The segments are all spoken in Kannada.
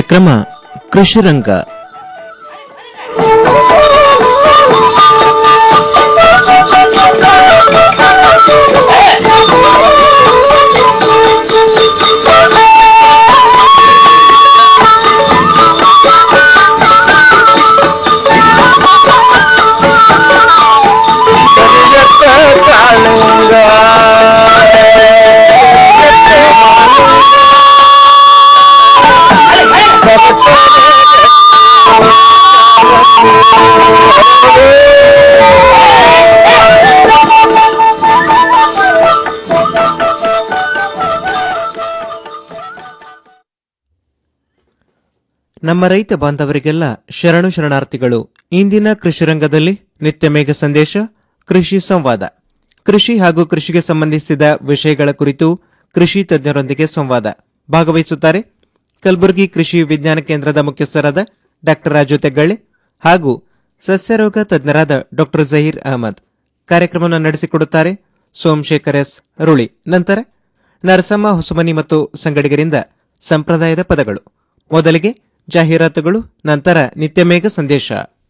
ಕಾರ್ಯಕ್ರಮ ಕೃಷಿರಂಗ ನಮ್ಮ ರೈತ ಬಾಂಧವರಿಗೆಲ್ಲ ಶರಣು ಶರಣಾರ್ಥಿಗಳು ಇಂದಿನ ಕೃಷಿ ರಂಗದಲ್ಲಿ ನಿತ್ಯ ಮೇಘ ಸಂದೇಶ ಕೃಷಿ ಸಂವಾದ ಕೃಷಿ ಹಾಗೂ ಕೃಷಿಗೆ ಸಂಬಂಧಿಸಿದ ವಿಷಯಗಳ ಕುರಿತು ಕೃಷಿ ತಜ್ಞರೊಂದಿಗೆ ಸಂವಾದ ಭಾಗವಹಿಸುತ್ತಾರೆ ಕಲಬುರಗಿ ಕೃಷಿ ವಿಜ್ಞಾನ ಕೇಂದ್ರದ ಮುಖ್ಯಸ್ಥರಾದ ಡಾ ರಾಜು ತೆಗ್ಗಳ್ಳಿ ಹಾಗೂ ಸಸ್ಯರೋಗ ತಜ್ಞರಾದ ಡಾ ಜಹೀರ್ ಅಹಮದ್ ಕಾರ್ಯಕ್ರಮವನ್ನು ನಡೆಸಿಕೊಡುತ್ತಾರೆ ಸೋಮಶೇಖರ್ ಎಸ್ ರುಳಿ ನಂತರ ನರಸಮ್ಮ ಹೊಸಮನಿ ಮತ್ತು ಸಂಗಡಿಗರಿಂದ ಸಂಪ್ರದಾಯದ ಪದಗಳು ಮೊದಲಿಗೆ ಜಾಹೀರಾತುಗಳು ನಂತರ ನಿತ್ಯಮೇಘ ಸಂದೇಶ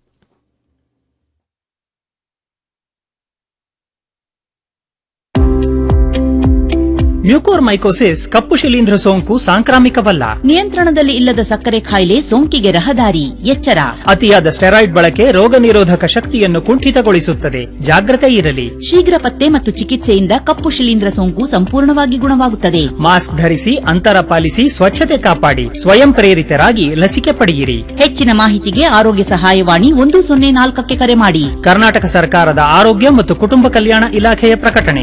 ಮ್ಯೂಕೋರ್ಮೈಕೋಸಿಸ್ ಕಪ್ಪು ಶಿಲೀಂಧ್ರ ಸೋಂಕು ಸಾಂಕ್ರಾಮಿಕವಲ್ಲ ನಿಯಂತ್ರಣದಲ್ಲಿ ಇಲ್ಲದ ಸಕ್ಕರೆ ಕಾಯಿಲೆ ಸೋಂಕಿಗೆ ರಹದಾರಿ ಎಚ್ಚರ ಅತಿಯಾದ ಸ್ಟೆರಾಯ್ಡ್ ಬಳಕೆ ರೋಗ ನಿರೋಧಕ ಶಕ್ತಿಯನ್ನು ಕುಂಠಿತಗೊಳಿಸುತ್ತದೆ ಜಾಗ್ರತೆ ಇರಲಿ ಶೀಘ್ರ ಪತ್ತೆ ಮತ್ತು ಚಿಕಿತ್ಸೆಯಿಂದ ಕಪ್ಪು ಶಿಲೀಂಧ್ರ ಸೋಂಕು ಸಂಪೂರ್ಣವಾಗಿ ಗುಣವಾಗುತ್ತದೆ ಮಾಸ್ಕ್ ಧರಿಸಿ ಅಂತರ ಪಾಲಿಸಿ ಸ್ವಚ್ಛತೆ ಕಾಪಾಡಿ ಸ್ವಯಂ ಪ್ರೇರಿತರಾಗಿ ಲಸಿಕೆ ಪಡೆಯಿರಿ ಹೆಚ್ಚಿನ ಮಾಹಿತಿಗೆ ಆರೋಗ್ಯ ಸಹಾಯವಾಣಿ ಒಂದು ಸೊನ್ನೆ ನಾಲ್ಕಕ್ಕೆ ಕರೆ ಮಾಡಿ ಕರ್ನಾಟಕ ಸರ್ಕಾರದ ಆರೋಗ್ಯ ಮತ್ತು ಕುಟುಂಬ ಕಲ್ಯಾಣ ಇಲಾಖೆಯ ಪ್ರಕಟಣೆ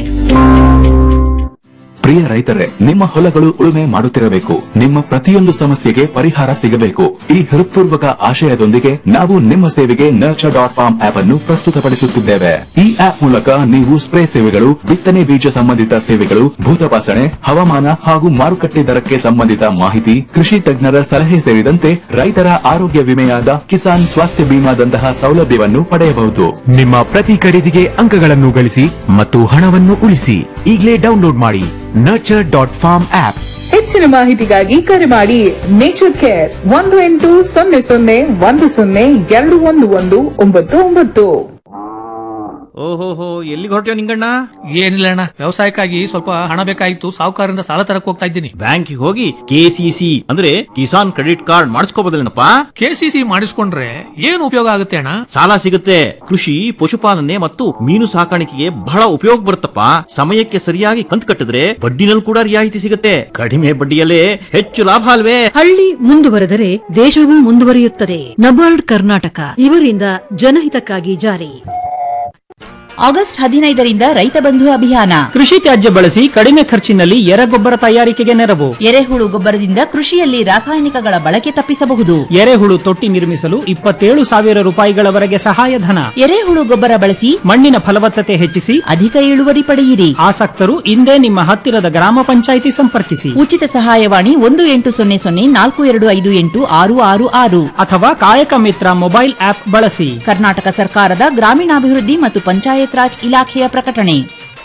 ಪ್ರಿಯ ರೈತರೇ ನಿಮ್ಮ ಹೊಲಗಳು ಉಳುಮೆ ಮಾಡುತ್ತಿರಬೇಕು ನಿಮ್ಮ ಪ್ರತಿಯೊಂದು ಸಮಸ್ಯೆಗೆ ಪರಿಹಾರ ಸಿಗಬೇಕು ಈ ಹೃತ್ಪೂರ್ವಕ ಆಶಯದೊಂದಿಗೆ ನಾವು ನಿಮ್ಮ ಸೇವೆಗೆ ನರ್ಚರ್ ಡಾಟ್ ಫಾರ್ಮ್ ಆಪ್ ಅನ್ನು ಪ್ರಸ್ತುತಪಡಿಸುತ್ತಿದ್ದೇವೆ ಈ ಆಪ್ ಮೂಲಕ ನೀವು ಸ್ಪ್ರೇ ಸೇವೆಗಳು ಬಿತ್ತನೆ ಬೀಜ ಸಂಬಂಧಿತ ಸೇವೆಗಳು ಭೂತಪಾಸಣೆ ಹವಾಮಾನ ಹಾಗೂ ಮಾರುಕಟ್ಟೆ ದರಕ್ಕೆ ಸಂಬಂಧಿತ ಮಾಹಿತಿ ಕೃಷಿ ತಜ್ಞರ ಸಲಹೆ ಸೇರಿದಂತೆ ರೈತರ ಆರೋಗ್ಯ ವಿಮೆಯಾದ ಕಿಸಾನ್ ಸ್ವಾಸ್ಥ್ಯ ಬಿಮಾದಂತಹ ಸೌಲಭ್ಯವನ್ನು ಪಡೆಯಬಹುದು ನಿಮ್ಮ ಪ್ರತಿ ಖರೀದಿಗೆ ಅಂಕಗಳನ್ನು ಗಳಿಸಿ ಮತ್ತು ಹಣವನ್ನು ಉಳಿಸಿ ಈಗಲೇ ಡೌನ್ಲೋಡ್ ಮಾಡಿ ನರ್ಚರ್ ಡಾಟ್ ಫಾರ್ಮ್ ಆಪ್ ಹೆಚ್ಚಿನ ಮಾಹಿತಿಗಾಗಿ ಕರೆ ಮಾಡಿ ನೇಚರ್ ಕೇರ್ ಒಂದು ಎಂಟು ಸೊನ್ನೆ ಸೊನ್ನೆ ಒಂದು ಸೊನ್ನೆ ಎರಡು ಒಂದು ಒಂದು ಒಂಬತ್ತು ಒಂಬತ್ತು ಓಹೋಹೋ ಎಲ್ಲಿಗೆ ಹೊರಟ್ಯೋ ನಿಂಗಣ್ಣ ಏನಿಲ್ಲ ಅಣ್ಣ ವ್ಯವಸಾಯಕ್ಕಾಗಿ ಸ್ವಲ್ಪ ಹಣ ಬೇಕಾಗಿತ್ತು ಸಾಹುಕಾರರಿಂದ ಸಾಲ ತರಕ್ ಹೋಗ್ತಾ ಇದ್ದೀನಿ ಬ್ಯಾಂಕಿಗೆ ಹೋಗಿ ಕೆಸಿಸಿ ಅಂದ್ರೆ ಕಿಸಾನ್ ಕ್ರೆಡಿಟ್ ಕಾರ್ಡ್ ಮಾಡಿಸ್ಕೋಬೋದಲ್ಲೇನಪ್ಪ ಕೆಸಿಸಿ ಮಾಡಿಸ್ಕೊಂಡ್ರೆ ಏನು ಉಪಯೋಗ ಆಗುತ್ತೆ ಅಣ್ಣ ಸಾಲ ಸಿಗುತ್ತೆ ಕೃಷಿ ಪಶುಪಾಲನೆ ಮತ್ತು ಮೀನು ಸಾಕಾಣಿಕೆಗೆ ಬಹಳ ಉಪಯೋಗ ಬರುತ್ತಪ್ಪ ಸಮಯಕ್ಕೆ ಸರಿಯಾಗಿ ಕಂತು ಕಟ್ಟಿದ್ರೆ ಬಡ್ಡಿನಲ್ಲಿ ಕೂಡ ರಿಯಾಯಿತಿ ಸಿಗುತ್ತೆ ಕಡಿಮೆ ಬಡ್ಡಿಯಲ್ಲೇ ಹೆಚ್ಚು ಲಾಭ ಅಲ್ವೇ ಹಳ್ಳಿ ಮುಂದುವರೆದರೆ ದೇಶವೂ ಮುಂದುವರಿಯುತ್ತದೆ ನಬಾರ್ಡ್ ಕರ್ನಾಟಕ ಇವರಿಂದ ಜನಹಿತಕ್ಕಾಗಿ ಜಾರಿ ಆಗಸ್ಟ್ ಹದಿನೈದರಿಂದ ರೈತ ಬಂಧು ಅಭಿಯಾನ ಕೃಷಿ ತ್ಯಾಜ್ಯ ಬಳಸಿ ಕಡಿಮೆ ಖರ್ಚಿನಲ್ಲಿ ಎರೆಗೊಬ್ಬರ ತಯಾರಿಕೆಗೆ ನೆರವು ಎರೆಹುಳು ಗೊಬ್ಬರದಿಂದ ಕೃಷಿಯಲ್ಲಿ ರಾಸಾಯನಿಕಗಳ ಬಳಕೆ ತಪ್ಪಿಸಬಹುದು ಎರೆಹುಳು ತೊಟ್ಟಿ ನಿರ್ಮಿಸಲು ಇಪ್ಪತ್ತೇಳು ಸಾವಿರ ರೂಪಾಯಿಗಳವರೆಗೆ ಸಹಾಯಧನ ಎರೆಹುಳು ಗೊಬ್ಬರ ಬಳಸಿ ಮಣ್ಣಿನ ಫಲವತ್ತತೆ ಹೆಚ್ಚಿಸಿ ಅಧಿಕ ಇಳುವರಿ ಪಡೆಯಿರಿ ಆಸಕ್ತರು ಇಂದೇ ನಿಮ್ಮ ಹತ್ತಿರದ ಗ್ರಾಮ ಪಂಚಾಯಿತಿ ಸಂಪರ್ಕಿಸಿ ಉಚಿತ ಸಹಾಯವಾಣಿ ಒಂದು ಎಂಟು ಸೊನ್ನೆ ಸೊನ್ನೆ ನಾಲ್ಕು ಎರಡು ಐದು ಎಂಟು ಆರು ಆರು ಆರು ಅಥವಾ ಕಾಯಕ ಮಿತ್ರ ಮೊಬೈಲ್ ಆಪ್ ಬಳಸಿ ಕರ್ನಾಟಕ ಸರ್ಕಾರದ ಗ್ರಾಮೀಣಾಭಿವೃದ್ಧಿ ಮತ್ತು ಪಂಚಾಯತ್ ರಾಜ್ ಇಲಾಖೆಯ ಪ್ರಕಟಣೆ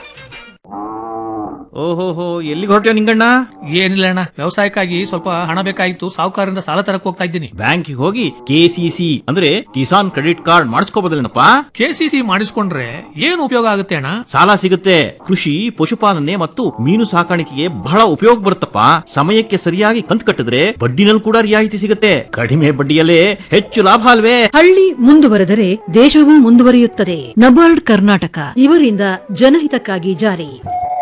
ಓಹೋಹೋ ಎಲ್ಲಿಗೆ ಹೊರಟ್ಯೋ ನಿಂಗಣ್ಣ ಏನಿಲ್ಲ ಅಣ್ಣ ವ್ಯವಸಾಯಕ್ಕಾಗಿ ಸ್ವಲ್ಪ ಹಣ ಬೇಕಾಗಿತ್ತು ಸಾಹುಕಾರರಿಂದ ಸಾಲ ತರಕ್ ಹೋಗ್ತಾ ಇದ್ದೀನಿ ಬ್ಯಾಂಕಿಗೆ ಹೋಗಿ ಕೆಸಿಸಿ ಅಂದ್ರೆ ಕಿಸಾನ್ ಕ್ರೆಡಿಟ್ ಕಾರ್ಡ್ ಮಾಡಿಸ್ಕೋಬೋದಲ್ಲೇನಪ್ಪ ಕೆಸಿಸಿ ಮಾಡಿಸ್ಕೊಂಡ್ರೆ ಏನು ಉಪಯೋಗ ಆಗುತ್ತೆ ಅಣ್ಣ ಸಾಲ ಸಿಗುತ್ತೆ ಕೃಷಿ ಪಶುಪಾಲನೆ ಮತ್ತು ಮೀನು ಸಾಕಾಣಿಕೆಗೆ ಬಹಳ ಉಪಯೋಗ ಬರುತ್ತಪ್ಪ ಸಮಯಕ್ಕೆ ಸರಿಯಾಗಿ ಕಂತು ಕಟ್ಟಿದ್ರೆ ಬಡ್ಡಿನಲ್ಲಿ ಕೂಡ ರಿಯಾಯಿತಿ ಸಿಗುತ್ತೆ ಕಡಿಮೆ ಬಡ್ಡಿಯಲ್ಲೇ ಹೆಚ್ಚು ಲಾಭ ಅಲ್ವೇ ಹಳ್ಳಿ ಮುಂದುವರೆದರೆ ದೇಶವೂ ಮುಂದುವರಿಯುತ್ತದೆ ನಬಾರ್ಡ್ ಕರ್ನಾಟಕ ಇವರಿಂದ ಜನಹಿತಕ್ಕಾಗಿ ಜಾರಿ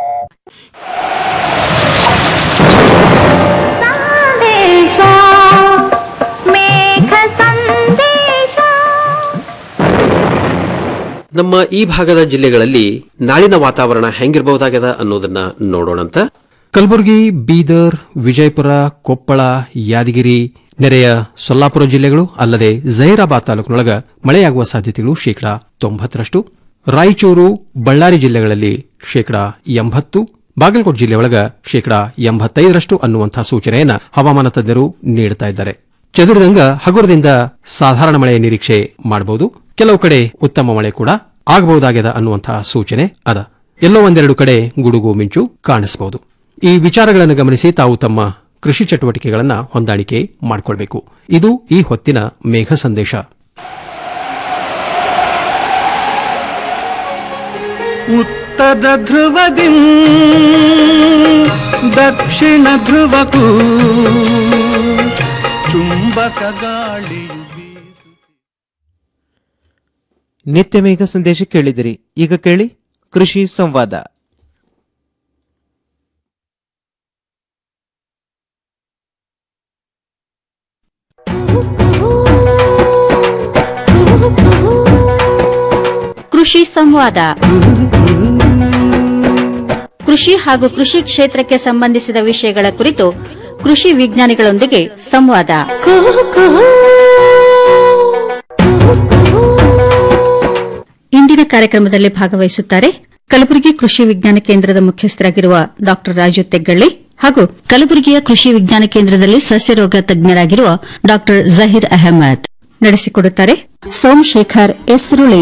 ನಮ್ಮ ಈ ಭಾಗದ ಜಿಲ್ಲೆಗಳಲ್ಲಿ ನಾಳಿನ ವಾತಾವರಣ ಹೆಂಗಿರಬಹುದಾಗದ ಅನ್ನೋದನ್ನ ನೋಡೋಣಂತ ಕಲಬುರಗಿ ಬೀದರ್ ವಿಜಯಪುರ ಕೊಪ್ಪಳ ಯಾದಗಿರಿ ನೆರೆಯ ಸೊಲ್ಲಾಪುರ ಜಿಲ್ಲೆಗಳು ಅಲ್ಲದೆ ಜಹೀರಾಬಾದ್ ತಾಲೂಕಿನೊಳಗ ಮಳೆಯಾಗುವ ಸಾಧ್ಯತೆಗಳು ಶೇಕಡಾ ತೊಂಬತ್ತರಷ್ಟು ರಾಯಚೂರು ಬಳ್ಳಾರಿ ಜಿಲ್ಲೆಗಳಲ್ಲಿ ಶೇಕಡಾ ಎಂಬತ್ತು ಬಾಗಲಕೋಟೆ ಜಿಲ್ಲೆಯೊಳಗ ಶೇಕಡಾ ಎಂಬತ್ತೈದರಷ್ಟು ಅನ್ನುವಂತಹ ಸೂಚನೆಯನ್ನ ಹವಾಮಾನ ತಜ್ಞರು ನೀಡುತ್ತಾ ಇದ್ದಾರೆ ಚದುರಿದಂಗ ಹಗುರದಿಂದ ಸಾಧಾರಣ ಮಳೆಯ ನಿರೀಕ್ಷೆ ಮಾಡಬಹುದು ಕೆಲವು ಕಡೆ ಉತ್ತಮ ಮಳೆ ಕೂಡ ಆಗಬಹುದಾಗ್ಯದ ಅನ್ನುವಂತಹ ಸೂಚನೆ ಅದ ಎಲ್ಲೋ ಒಂದೆರಡು ಕಡೆ ಗುಡುಗು ಮಿಂಚು ಕಾಣಿಸಬಹುದು ಈ ವಿಚಾರಗಳನ್ನು ಗಮನಿಸಿ ತಾವು ತಮ್ಮ ಕೃಷಿ ಚಟುವಟಿಕೆಗಳನ್ನ ಹೊಂದಾಣಿಕೆ ಮಾಡಿಕೊಳ್ಬೇಕು ಇದು ಈ ಹೊತ್ತಿನ ಮೇಘ ಸಂದೇಶ ಉತ್ತರ ಧ್ರುವದಿ ದಕ್ಷಿಣ ಧ್ರುವಕ್ಕೂ ಚುಂಬಕ ಗಾಳಿಯು ನಿತ್ಯ ಮೇಘ ಸಂದೇಶ ಕೇಳಿದಿರಿ ಈಗ ಕೇಳಿ ಕೃಷಿ ಸಂವಾದ ಕೃಷಿ ಸಂವಾದ ಕೃಷಿ ಹಾಗೂ ಕೃಷಿ ಕ್ಷೇತ್ರಕ್ಕೆ ಸಂಬಂಧಿಸಿದ ವಿಷಯಗಳ ಕುರಿತು ಕೃಷಿ ವಿಜ್ಞಾನಿಗಳೊಂದಿಗೆ ಸಂವಾದ ಇಂದಿನ ಕಾರ್ಯಕ್ರಮದಲ್ಲಿ ಭಾಗವಹಿಸುತ್ತಾರೆ ಕಲಬುರಗಿ ಕೃಷಿ ವಿಜ್ಞಾನ ಕೇಂದ್ರದ ಮುಖ್ಯಸ್ಥರಾಗಿರುವ ಡಾ ರಾಜು ತೆಗ್ಗಳ್ಳಿ ಹಾಗೂ ಕಲಬುರಗಿಯ ಕೃಷಿ ವಿಜ್ಞಾನ ಕೇಂದ್ರದಲ್ಲಿ ಸಸ್ಯರೋಗ ತಜ್ಞರಾಗಿರುವ ಡಾ ಜಹೀರ್ ಅಹಮದ್ ನಡೆಸಿಕೊಡುತ್ತಾರೆ ಸೋಮಶೇಖರ್ ಎಸ್ರುಳಿ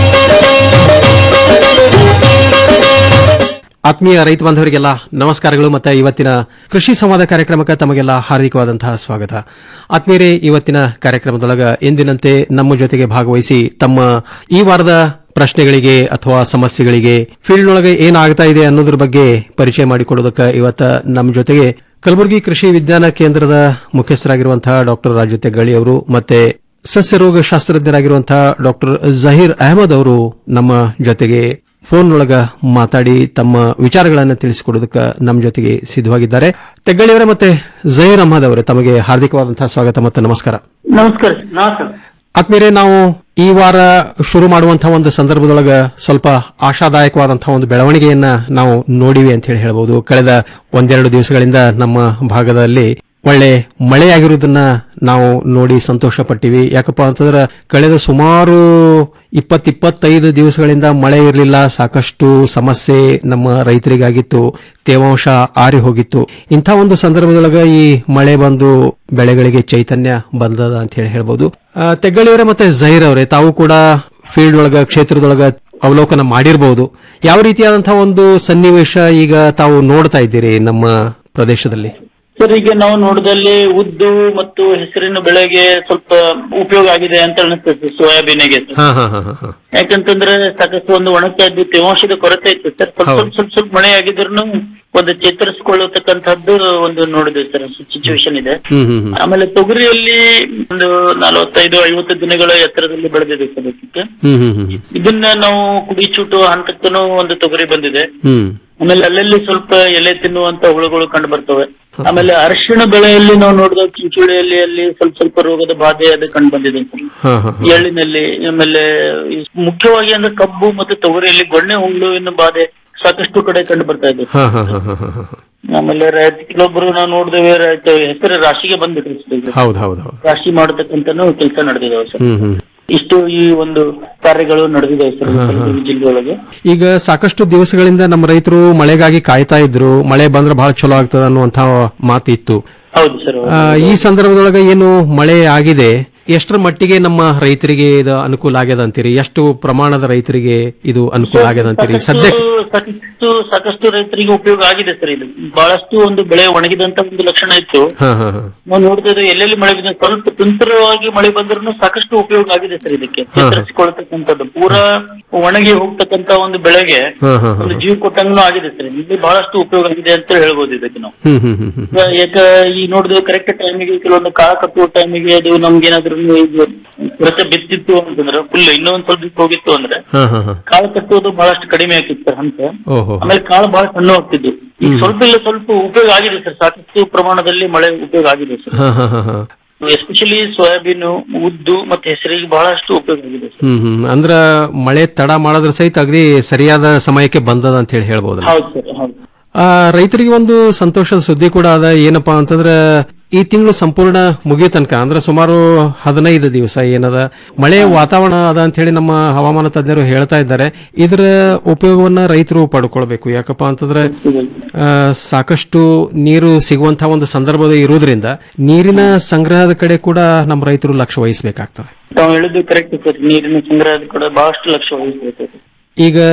ಆತ್ಮೀಯ ರೈತ ಬಾಂಧವರಿಗೆಲ್ಲ ನಮಸ್ಕಾರಗಳು ಮತ್ತೆ ಇವತ್ತಿನ ಕೃಷಿ ಸಂವಾದ ಕಾರ್ಯಕ್ರಮಕ್ಕೆ ತಮಗೆಲ್ಲ ಹಾರ್ದಿಕವಾದಂತಹ ಸ್ವಾಗತ ಆತ್ಮೀಯರೇ ಇವತ್ತಿನ ಕಾರ್ಯಕ್ರಮದೊಳಗ ಎಂದಿನಂತೆ ನಮ್ಮ ಜೊತೆಗೆ ಭಾಗವಹಿಸಿ ತಮ್ಮ ಈ ವಾರದ ಪ್ರಶ್ನೆಗಳಿಗೆ ಅಥವಾ ಸಮಸ್ಯೆಗಳಿಗೆ ಫೀಲ್ಡ್ ಒಳಗೆ ಏನಾಗ್ತಾ ಇದೆ ಅನ್ನೋದ್ರ ಬಗ್ಗೆ ಪರಿಚಯ ಮಾಡಿಕೊಡೋದಕ್ಕೆ ಇವತ್ತ ನಮ್ಮ ಜೊತೆಗೆ ಕಲಬುರಗಿ ಕೃಷಿ ವಿಜ್ಞಾನ ಕೇಂದ್ರದ ಮುಖ್ಯಸ್ಥರಾಗಿರುವಂತಹ ಡಾಕ್ಟರ್ ರಾಜು ತೆಗ್ಗಳಿ ಅವರು ಮತ್ತೆ ಸಸ್ಯರೋಗ ಶಾಸ್ತ್ರಜ್ಞರಾಗಿರುವಂತಹ ಡಾಕ್ಟರ್ ಜಹೀರ್ ಅಹಮದ್ ಅವರು ನಮ್ಮ ಜೊತೆಗೆ ಫೋನ್ ಒಳಗ ಮಾತಾಡಿ ತಮ್ಮ ವಿಚಾರಗಳನ್ನು ತಿಳಿಸಿಕೊಡೋದಕ್ಕೆ ನಮ್ಮ ಜೊತೆಗೆ ಸಿದ್ಧವಾಗಿದ್ದಾರೆ ತೆಗ್ಗಳಿಯವರೇ ಮತ್ತೆ ಜಹೀರ್ ಅಹಮದ್ ಅವರೇ ತಮಗೆ ಹಾರ್ದಿಕವಾದಂತಹ ಸ್ವಾಗತ ಮತ್ತು ನಮಸ್ಕಾರ ನಮಸ್ಕಾರ ನಮಸ್ಕಾರ ಆತ್ಮೀಯರೇ ನಾವು ಈ ವಾರ ಶುರು ಮಾಡುವಂತಹ ಒಂದು ಸಂದರ್ಭದೊಳಗ ಸ್ವಲ್ಪ ಆಶಾದಾಯಕವಾದಂತಹ ಒಂದು ಬೆಳವಣಿಗೆಯನ್ನ ನಾವು ನೋಡಿವಿ ಅಂತ ಹೇಳಿ ಹೇಳ್ಬೋದು ಕಳೆದ ಒಂದೆರಡು ದಿವಸಗಳಿಂದ ನಮ್ಮ ಭಾಗದಲ್ಲಿ ಒಳ್ಳೆ ಮಳೆಯಾಗಿರುವುದನ್ನ ನಾವು ನೋಡಿ ಸಂತೋಷ ಪಟ್ಟಿವಿ ಯಾಕಪ್ಪ ಅಂತಂದ್ರೆ ಕಳೆದ ಸುಮಾರು ಇಪ್ಪತ್ತಿಪ್ಪತ್ತೈದು ದಿವಸಗಳಿಂದ ಮಳೆ ಇರಲಿಲ್ಲ ಸಾಕಷ್ಟು ಸಮಸ್ಯೆ ನಮ್ಮ ರೈತರಿಗಾಗಿತ್ತು ತೇವಾಂಶ ಆರಿ ಹೋಗಿತ್ತು ಇಂಥ ಒಂದು ಸಂದರ್ಭದೊಳಗ ಈ ಮಳೆ ಬಂದು ಬೆಳೆಗಳಿಗೆ ಚೈತನ್ಯ ಬಂದದ ಅಂತ ಹೇಳಿ ಹೇಳ್ಬೋದು ಆ, ತೆಗ್ಗಳಿಯವರೇ ಮತ್ತೆ ಜಹೀರ್ ಅವರೇ ತಾವು ಕೂಡ ಫೀಲ್ಡ್ ಒಳಗ ಕ್ಷೇತ್ರದೊಳಗ ಅವಲೋಕನ ಮಾಡಿರಬಹುದು ಯಾವ ರೀತಿಯಾದಂತಹ ಒಂದು ಸನ್ನಿವೇಶ ಈಗ ತಾವು ನೋಡ್ತಾ ಇದ್ದೀರಿ ನಮ್ಮ ಪ್ರದೇಶದಲ್ಲಿ ಸರ್ ಈಗ ನಾವು ನೋಡಿದಲ್ಲಿ ಉದ್ದು ಮತ್ತು ಹೆಸರಿನ ಬೆಳೆಗೆ ಸ್ವಲ್ಪ ಉಪಯೋಗ ಆಗಿದೆ ಅಂತ ಅನಿಸ್ತದೆ ಸೋಯಾಬೀನಿಗೆ ಸರ್. ಹಾ ಹಾ ಹಾ ಹಾ ಹಾ ಯಾಕಂತಂದ್ರೆ ಸಾಕಷ್ಟು ಒಂದು ಒಣಗ್ತಾ ಇದ್ದು ತೇವಾಂಶದ ಕೊರತೆ ಇತ್ತು ಸರ್ ಸ್ವಲ್ಪ ಹೌದು. ಸ್ವಲ್ಪ ಸ್ವಲ್ಪ ಸ್ವಲ್ಪ ಮಳೆ ಆಗಿದ್ರು ಒಂದು ಚೇತರಿಸಿಕೊಳ್ಳತಕ್ಕಂಥದ್ದು ಒಂದು ನೋಡಿದೆ ಸರ್ ಸಿಚುವೇಶನ್ ಇದೆ ಹ್ಮ್ ಹ್ಮ್ ಹ್ಮ್ ಆಮೇಲೆ ತೊಗರಿಯಲ್ಲಿ ಒಂದು ನಲವತ್ತೈದು ಐವತ್ತು ದಿನಗಳ ಎತ್ತರದಲ್ಲಿ ಬೆಳೆದಿದೆ ಸರ್ ಇದಕ್ಕೆ. ಹ್ಮ್ ಹ್ಮ್ ಹ್ಮ್ ಇದನ್ನ ನಾವು ಕುಡಿ ಚೂಟು ಹಂತಕ್ಕೂ ಒಂದು ತೊಗರಿ ಬಂದಿದೆ ಹ್ಮ್ ಆಮೇಲೆ ಅಲ್ಲಲ್ಲಿ ಸ್ವಲ್ಪ ಎಲೆ ತಿನ್ನುವಂತ ಹುಳುಗಳು ಕಂಡು ಬರ್ತವೆ ಆಮೇಲೆ ಅರಿಶಿಣ ಬೆಳೆಯಲ್ಲಿ ನಾವು ನೋಡಿದಾಗ ಚಿಂಚುಳಿಯಲ್ಲಿ ಅಲ್ಲಿ ಸ್ವಲ್ಪ ಸ್ವಲ್ಪ ರೋಗದ ಬಾಧೆ ಅದು ಕಂಡು ಬಂದಿದೆ ಸರ್. ಹಾ ಹಾ ಹಾ. ಎಳ್ಳಿನಲ್ಲಿ ಆಮೇಲೆ ಈ ಮುಖ್ಯವಾಗಿ ಅಂದ್ರೆ ಕಬ್ಬು ಮತ್ತು ತೊಗರಿಯಲ್ಲಿ ಗೊಣ್ಣೆ ಹುಳುವಿನ ಬಾಧೆ ಸಾಕಷ್ಟು ಕಡೆ ಕಂಡು ಬರ್ತಾ ಇದೆ ಹಾ ಹಾ ಹಾ ಹಾ ಹಾ ಹಾ. ಆಮೇಲೆ ರೈತ ಕೆಲವೊಬ್ರು ನಾವು ನೋಡಿದೇವೆ ರೈತ ಹೆಸರು ರಾಶಿಗೆ ಬಂದ್ಬಿಟ್ರಿ ಸರ್ ಈಗ. ಹೌದು ಹೌದು ಹೌದು ರಾಶಿ ಮಾಡತಕ್ಕಂತನೂ ಕೆಲಸ ನಡೆದಿದಾವೆ ಸರ್ ಹ್ಮ್ ಹ್ಮ್ ಇಷ್ಟು ಈ ಒಂದು ಕಾರ್ಯಗಳು ನಡೆದಿದೆ ಸರ್ ಕಲಬುರಗಿ ಜಿಲ್ಲೆಯೊಳಗೆ ಈಗ ಸಾಕಷ್ಟು ದಿವಸಗಳಿಂದ ನಮ್ಮ ರೈತರು ಮಳೆಗಾಗಿ ಕಾಯ್ತಾ ಇದ್ರು ಮಳೆ ಬಂದ್ರೆ ಬಹಳ ಚಲೋ ಆಗ್ತದ ಅನ್ನುವಂತ ಮಾತು ಇತ್ತು ಹೌದು ಸರ್ ಆ, ಈ ಸಂದರ್ಭದೊಳಗೆ ಏನು ಮಳೆ ಆಗಿದೆ ಎಷ್ಟರ ಮಟ್ಟಿಗೆ ನಮ್ಮ ರೈತರಿಗೆ ಇದು ಅನುಕೂಲ ಆಗ್ಯದ ಅಂತೀರಿ ಎಷ್ಟು ಪ್ರಮಾಣದ ರೈತರಿಗೆ ಇದು ಅನುಕೂಲ ಆಗ್ಯದ ಅಂತೀರಿ ಸದ್ಯಕ್ಕೆ ಸಾಕಷ್ಟು ಸಾಕಷ್ಟು ರೈತರಿಗೆ ಉಪಯೋಗ ಆಗಿದೆ ಸರ್ ಇದು ಬಹಳಷ್ಟು ಒಂದು ಬೆಳೆ ಒಣಗಿದಂತ ಒಂದು ಲಕ್ಷಣ ಇತ್ತು ಹಾ ಹಾ ಹಾ ನಾವು ನೋಡ್ತಾ ಇದ್ವಿ ಎಲ್ಲೆಲ್ಲಿ ಮಳೆ ಬಿದ್ದ ಸ್ವಲ್ಪ ತುಂತರವಾಗಿ ಮಳೆ ಬಂದ್ರೂ ಸಾಕಷ್ಟು ಉಪಯೋಗ ಆಗಿದೆ ಸರ್ ಇದಕ್ಕೆ ಹಾ. ಚೇತರಿಸಿಕೊಳ್ತಕ್ಕಂಥದ್ದು ಪೂರಾ ಒಣಗಿ ಹೋಗ್ತಕ್ಕಂತ ಒಂದು ಬೆಳೆಗೆ ಹಾ ಹಾ ಹಾ ಒಂದು ಜೀವ ಕೊಟ್ಟಂಗೂ ಆಗಿದೆ ಸರ್ ಇಲ್ಲಿ ಬಹಳಷ್ಟು ಉಪಯೋಗ ಆಗಿದೆ ಅಂತ ಹೇಳ್ಬೋದು ಇದಕ್ಕೆ ನಾವು ಹ್ಮ್ ಹ್ಮ್ ಹ್ಮ್ ಹ್ಮ್ ಯಾಕ ಈ ನೋಡಿದ್ರೆ ಕರೆಕ್ಟ್ ಟೈಮಿಗೆ ಕೆಲವೊಂದು ಕಾಳ ಕಟ್ಟುವ ಟೈಮಿಗೆ ಅದು ನಮ್ಗೆ ಏನಾದ್ರು ಇದು ಕೊರತೆ ಬಿತ್ತಿತ್ತು ಅಂತಂದ್ರೆ ಫುಲ್ ಇನ್ನೊಂದ್ ಸ್ವಲ್ಪ ದಿವ್ಸ ಹೋಗಿತ್ತು ಅಂದ್ರೆ ಹಾ ಹಾ ಹಾ ಕಾಳು ಕಟ್ಟುವುದು ಬಹಳಷ್ಟು ಕಡಿಮೆ ಆಗ್ತಿತ್ತು ಸರ್ ಅಂತ ಓಹೋ ಆಮೇಲೆ ಕಾಳು ಬಹಳ ಸಣ್ಣ ಹೋಗ್ತಿದ್ದು ಈಗ ಸ್ವಲ್ಪ ಇಲ್ಲ ಸ್ವಲ್ಪ ಉಪಯೋಗ ಆಗಿದೆ ಸರ್ ಸಾಕಷ್ಟು ಪ್ರಮಾಣದಲ್ಲಿ ಮಳೆ ಉಪಯೋಗ ಆಗಿದೆ ಸರ್ ಹಾ ಹಾ ಹಾ ಹಾ ಎಸ್ಪೆಷಲಿ ಸೋಯಾಬೀನ್ ಉದ್ದು ಮತ್ತೆ ಹೆಸರಿಗೆ ಬಹಳಷ್ಟು ಉಪಯೋಗ ಆಗಿದೆ ಸರ್ ಹ್ಮ್ ಹ್ಮ್ ಅಂದ್ರ ಮಳೆ ತಡ ಮಾಡಿದ್ರ ಸಹಿತ ಅಗದಿ ಸರಿಯಾದ ಸಮಯಕ್ಕೆ ಬಂದದ ಅಂತ ಹೇಳಿ ಹೇಳ್ಬೋದಲ್ಲ ಹೌದು ಸರ್ ಹೌದು ಆ, ರೈತರಿಗೆ ಒಂದು ಸಂತೋಷದ ಸುದ್ದಿ ಕೂಡ ಅದ ಏನಪ್ಪಾ ಅಂತಂದ್ರ ಈ ತಿಂಗಳು ಸಂಪೂರ್ಣ ಮುಗಿಯೋ ತನಕ ಅಂದ್ರೆ ಸುಮಾರು ಹದಿನೈದು ದಿವಸ ಏನದ ಮಳೆ ವಾತಾವರಣ ಅದ ಅಂತ ಹೇಳಿ ನಮ್ಮ ಹವಾಮಾನ ತಜ್ಞರು ಹೇಳ್ತಾ ಇದ್ದಾರೆ ಇದರ ಉಪಯೋಗವನ್ನ ರೈತರು ಪಡ್ಕೊಳ್ಬೇಕು ಯಾಕಪ್ಪ ಅಂತಂದ್ರೆ ಆ, ಸಾಕಷ್ಟು ನೀರು ಸಿಗುವಂತಹ ಒಂದು ಸಂದರ್ಭ ಇರುವುದರಿಂದ ನೀರಿನ ಸಂಗ್ರಹದ ಕಡೆ ಕೂಡ ನಮ್ಮ ರೈತರು ಲಕ್ಷ್ಯ ವಹಿಸಬೇಕಾಗ್ತದೆ ತಾವು ಹೇಳಿದ್ದು ಕರೆಕ್ಟ್ ಸರ್ ನೀರಿನ ಸಂಗ್ರಹದ ಕೂಡ ಬಹಳಷ್ಟು ಲಕ್ಷ್ಯ ವಹಿಸಬೇಕು ಈಗ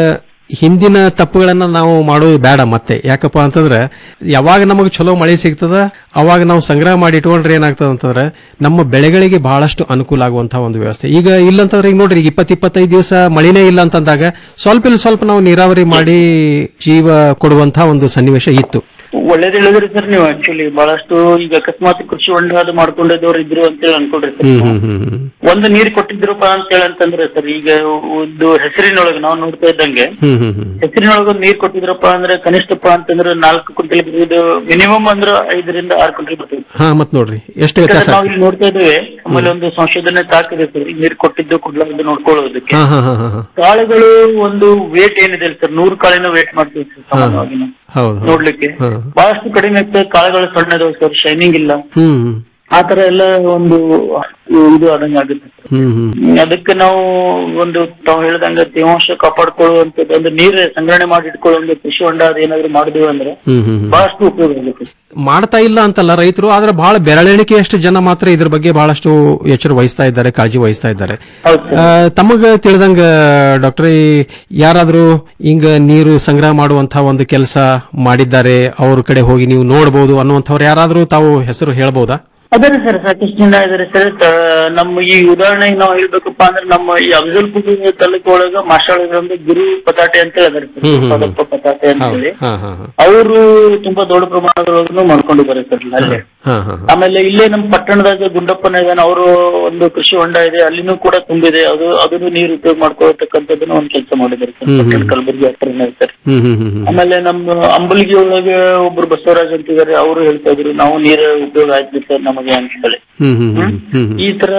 ಹಿಂದಿನ ತಪ್ಪುಗಳನ್ನ ನಾವು ಮಾಡೋದು ಬೇಡ ಮತ್ತೆ ಯಾಕಪ್ಪ ಅಂತಂದ್ರೆ ಯಾವಾಗ ನಮಗೆ ಚಲೋ ಮಳೆ ಸಿಗ್ತದ ಅವಾಗ ನಾವು ಸಂಗ್ರಹ ಮಾಡಿ ಇಟ್ಕೊಂಡ್ರೆ ಏನಾಗ್ತದ ಅಂತಂದ್ರೆ ನಮ್ಮ ಬೆಳೆಗಳಿಗೆ ಬಹಳಷ್ಟು ಅನುಕೂಲ ಆಗುವಂತಹ ಒಂದು ವ್ಯವಸ್ಥೆ ಈಗ ಇಲ್ಲಂತಂದ್ರೆ ಈಗ ನೋಡ್ರಿ ಈಗ ಇಪ್ಪತ್ ಇಪ್ಪತ್ತೈದು ದಿವಸ ಮಳಿನೇ ಇಲ್ಲ ಅಂತಂದಾಗ ಸ್ವಲ್ಪ ಇಲ್ಲಿ ಸ್ವಲ್ಪ ನಾವು ನೀರಾವರಿ ಮಾಡಿ ಜೀವ ಕೊಡುವಂತಹ ಒಂದು ಸನ್ನಿವೇಶ ಇತ್ತು ಒಳ್ಳೇದ್ ಹೇಳಿದ್ರಿ ಸರ್ ನೀವು ಆಕ್ಚುಲಿ ಬಹಳಷ್ಟು ಈಗ ಅಕಸ್ಮಾತ್ ಕೃಷಿ ಹೊಂಡ ಅದು ಮಾಡ್ಕೊಂಡಿದ್ದವ್ರು ಇದ್ರು ಅಂತ ಹೇಳಿ ಅನ್ಕೊಡ್ರಿ ಸರ್ ಹ್ಮ್ ಹ್ಮ್ ಹ್ಮ್ ಹ್ಮ್ ಒಂದು ನೀರ್ ಕೊಟ್ಟಿದ್ರಪ್ಪ ಅಂತ ಹೇಳಿ ಅಂತಂದ್ರೆ ಸರ್ ಈಗ ಒಂದು ಹೆಸರಿನೊಳಗೆ ನಾವು ನೋಡ್ತಾ ಇದ್ದಂಗೆ ಹ್ಮ್ ಹ್ಮ್ ಹ್ಮ್ ಹೆಸರಿನೊಳಗೆ ಒಂದು ನೀರ್ ಕೊಟ್ಟಿದ್ರಪ್ಪ ಅಂದ್ರೆ ಕನಿಷ್ಠಪ್ಪ ಅಂತಂದ್ರೆ ನಾಲ್ಕು ಕ್ವಿಂಟಲ್ ಬರೋದು ಮಿನಿಮಮ್ ಅಂದ್ರೆ ಐದರಿಂದ ಆರು ಕ್ವಿಂಟಲ್ ಬರ್ತದೆ ಹಾ ಮತ್ ನೋಡ್ರಿ ಎಷ್ಟು ವ್ಯತ್ಯಾಸ ಯಾಕಂದ್ರೆ ನಾವು ಆಗ್ತದೆ? ಇಲ್ಲಿ ನೋಡ್ತಾ ಇದ್ದೇವೆ ಆಮೇಲೆ ಒಂದು ಸಂಶೋಧನೆ ತಾಕಿದೆ ಸರ್ ಈ ನೀರ್ ಕೊಟ್ಟಿದ್ದು ಕೊಡ್ಲಾರ್ದು ನೋಡ್ಕೊಳ್ಳೋದಕ್ಕೆ ಹಾ ಹಾ ಹಾ ಹಾ ಹಾ ಕಾಳುಗಳು ಒಂದು ವೇಟ್ ಏನಿದೆ ಸರ್ ನೂರು ಕಾಳಿನ ವೇಟ್ ಮಾಡ್ತೀವಿ ಸರ್ ಸಾಮಾನ್ಯವಾಗಿ ನಾವು ಹೌದು ಹೌದು. ನೋಡ್ಲಿಕ್ಕೆ ಹಾ. ಬಹಳಷ್ಟು ಕಡಿಮೆ ಆಗ್ತದೆ ಕಾಳುಗಳು ಸಣ್ಣದವು ಸರ್ ಶೈನಿಂಗ್ ಇಲ್ಲ ಹ್ಮ್ ಹ್ಮ್ ಆ ತರ ಎಲ್ಲ ಒಂದು ಇದು ಆದಂಗ ಆಗುತ್ತೆ ಸರ್ ಹ್ಮ್ ಹ್ಮ್ ಹ್ಮ್, ಅದಕ್ಕೆ ನಾವು ಒಂದು ತಾವು ಹೇಳ್ದಂಗ ತೇವಾಂಶ ಕಾಪಾಡ್ಕೊಳ್ಳುವಂತದ್ದು ಒಂದು ನೀರ್ ಸಂಗ್ರಹಣೆ ಮಾಡಿ ಇಟ್ಕೊಳ್ಳೋ ಒಂದು ಕೃಷಿ ಹೊಂಡ ಅದೇನಾದ್ರು ಮಾಡಿದೀವಿ ಅಂದ್ರೆ ಹ್ಮ್ ಹ್ಮ್ ಹ್ಮ್. ಬಹಳಷ್ಟು ಉಪಯೋಗ ಆಗುತ್ತೆ ಮಾಡ್ತಾ ಇಲ್ಲ ಅಂತಲ್ಲ ರೈತರು ಆದ್ರೆ ಬಹಳ ಬೆರಳೆಣಿಕೆಯಷ್ಟು ಜನ ಮಾತ್ರ ಇದ್ರ ಬಗ್ಗೆ ಬಹಳಷ್ಟು ಎಚ್ಚರ ವಹಿಸ್ತಾ ಇದ್ದಾರೆ ಕಾಳಜಿ ವಹಿಸ್ತಾ ಇದ್ದಾರೆ ಆ, ತಮಗ ತಿಳಿದಂಗ ಡಾಕ್ಟರ್ ಯಾರಾದ್ರೂ ಹಿಂಗ ನೀರು ಸಂಗ್ರಹ ಮಾಡುವಂತಹ ಒಂದು ಕೆಲಸ ಮಾಡಿದ್ದಾರೆ ಅವ್ರ ಕಡೆ ಹೋಗಿ ನೀವು ನೋಡಬಹುದು ಅನ್ನುವಂಥವ್ರು ಯಾರಾದ್ರೂ ತಾವು ಹೆಸರು ಹೇಳ್ಬಹುದಾ ಅದೇ ಸರ್ ಸಾಕಷ್ಟು ಜನ ಇದಾರೆ ಸರ್ ತ- ನಮ್ಮ ಈ ಉದಾಹರಣೆಗೆ ನಾವು ಹೇಳ್ಬೇಕಪ್ಪ ಅಂದ್ರೆ ನಮ್ಮ ಈ ಅಫಜಲ್ಪುರ ತಾಲೂಕು ಒಳಗ ಮಾಸ್ಟಾಳದ ಗುರು ಪತಾಟೆ ಅಂತ ಹೇಳಿದಾರೆ ಸರ್ ಹ್ಮ್, ಹ್ಮ್, ಹ್ಮ್. ಪದಪ್ಪ ಪತಾಟೆ ಅಂತ ಹೇಳಿ ಹಾ ಹಾ ಹಾ ಅವರು ತುಂಬಾ ದೊಡ್ಡ ಪ್ರಮಾಣದೊಳಗೂ ಮಾಡ್ಕೊಂಡಿದ್ದಾರೆ ಸರ್ ಅಲ್ಲೇ ಹಾ ಹಾ ಆಮೇಲೆ ಇಲ್ಲೇ ನಮ್ಮ ಪಟ್ಟಣದಾಗ ಗುಂಡಪ್ಪನ ಇದಾನೆ ಅವರು ಒಂದು ಕೃಷಿ ಹೊಂಡ ಇದೆ ಅಲ್ಲಿನೂ ಕೂಡ ತುಂಬಿದೆ ಅದು ಅದನ್ನು ನೀರು ಉಪಯೋಗ ಮಾಡ್ಕೊಳ್ತಕ್ಕಂಥದ್ದನ್ನ ಒಂದು ಕೆಲಸ ಮಾಡಿದ್ದಾರೆ ಸರ್ ಹ್ಮ್, ಹ್ಮ್. ಪಟ್ಟಣ ಕಲಬುರಗಿ ಹತ್ರನೇ ಸರ್ ಹ್ಮ್ ಹ್ಮ್ ಹ್ಮ್ ಹ್ಮ್ ಆಮೇಲೆ ನಮ್ಮ ಅಂಬಲ್ಗಿ ಒಳಗೆ ಒಬ್ರು ಬಸವರಾಜ್ ಅಂತ ಇದಾರೆ ಅವರು ಹೇಳ್ತಾ ಇದ್ರು ನಾವು ನೀರ ಉಪಯೋಗ ಆಯ್ತು ಸರ್ ನಮಗೆ ಅಂತ ಹೇಳಿ ಹ್ಮ್ ಹ್ಮ್ ಹ್ಮ್ ಹ್ಮ್ ಈ ತರ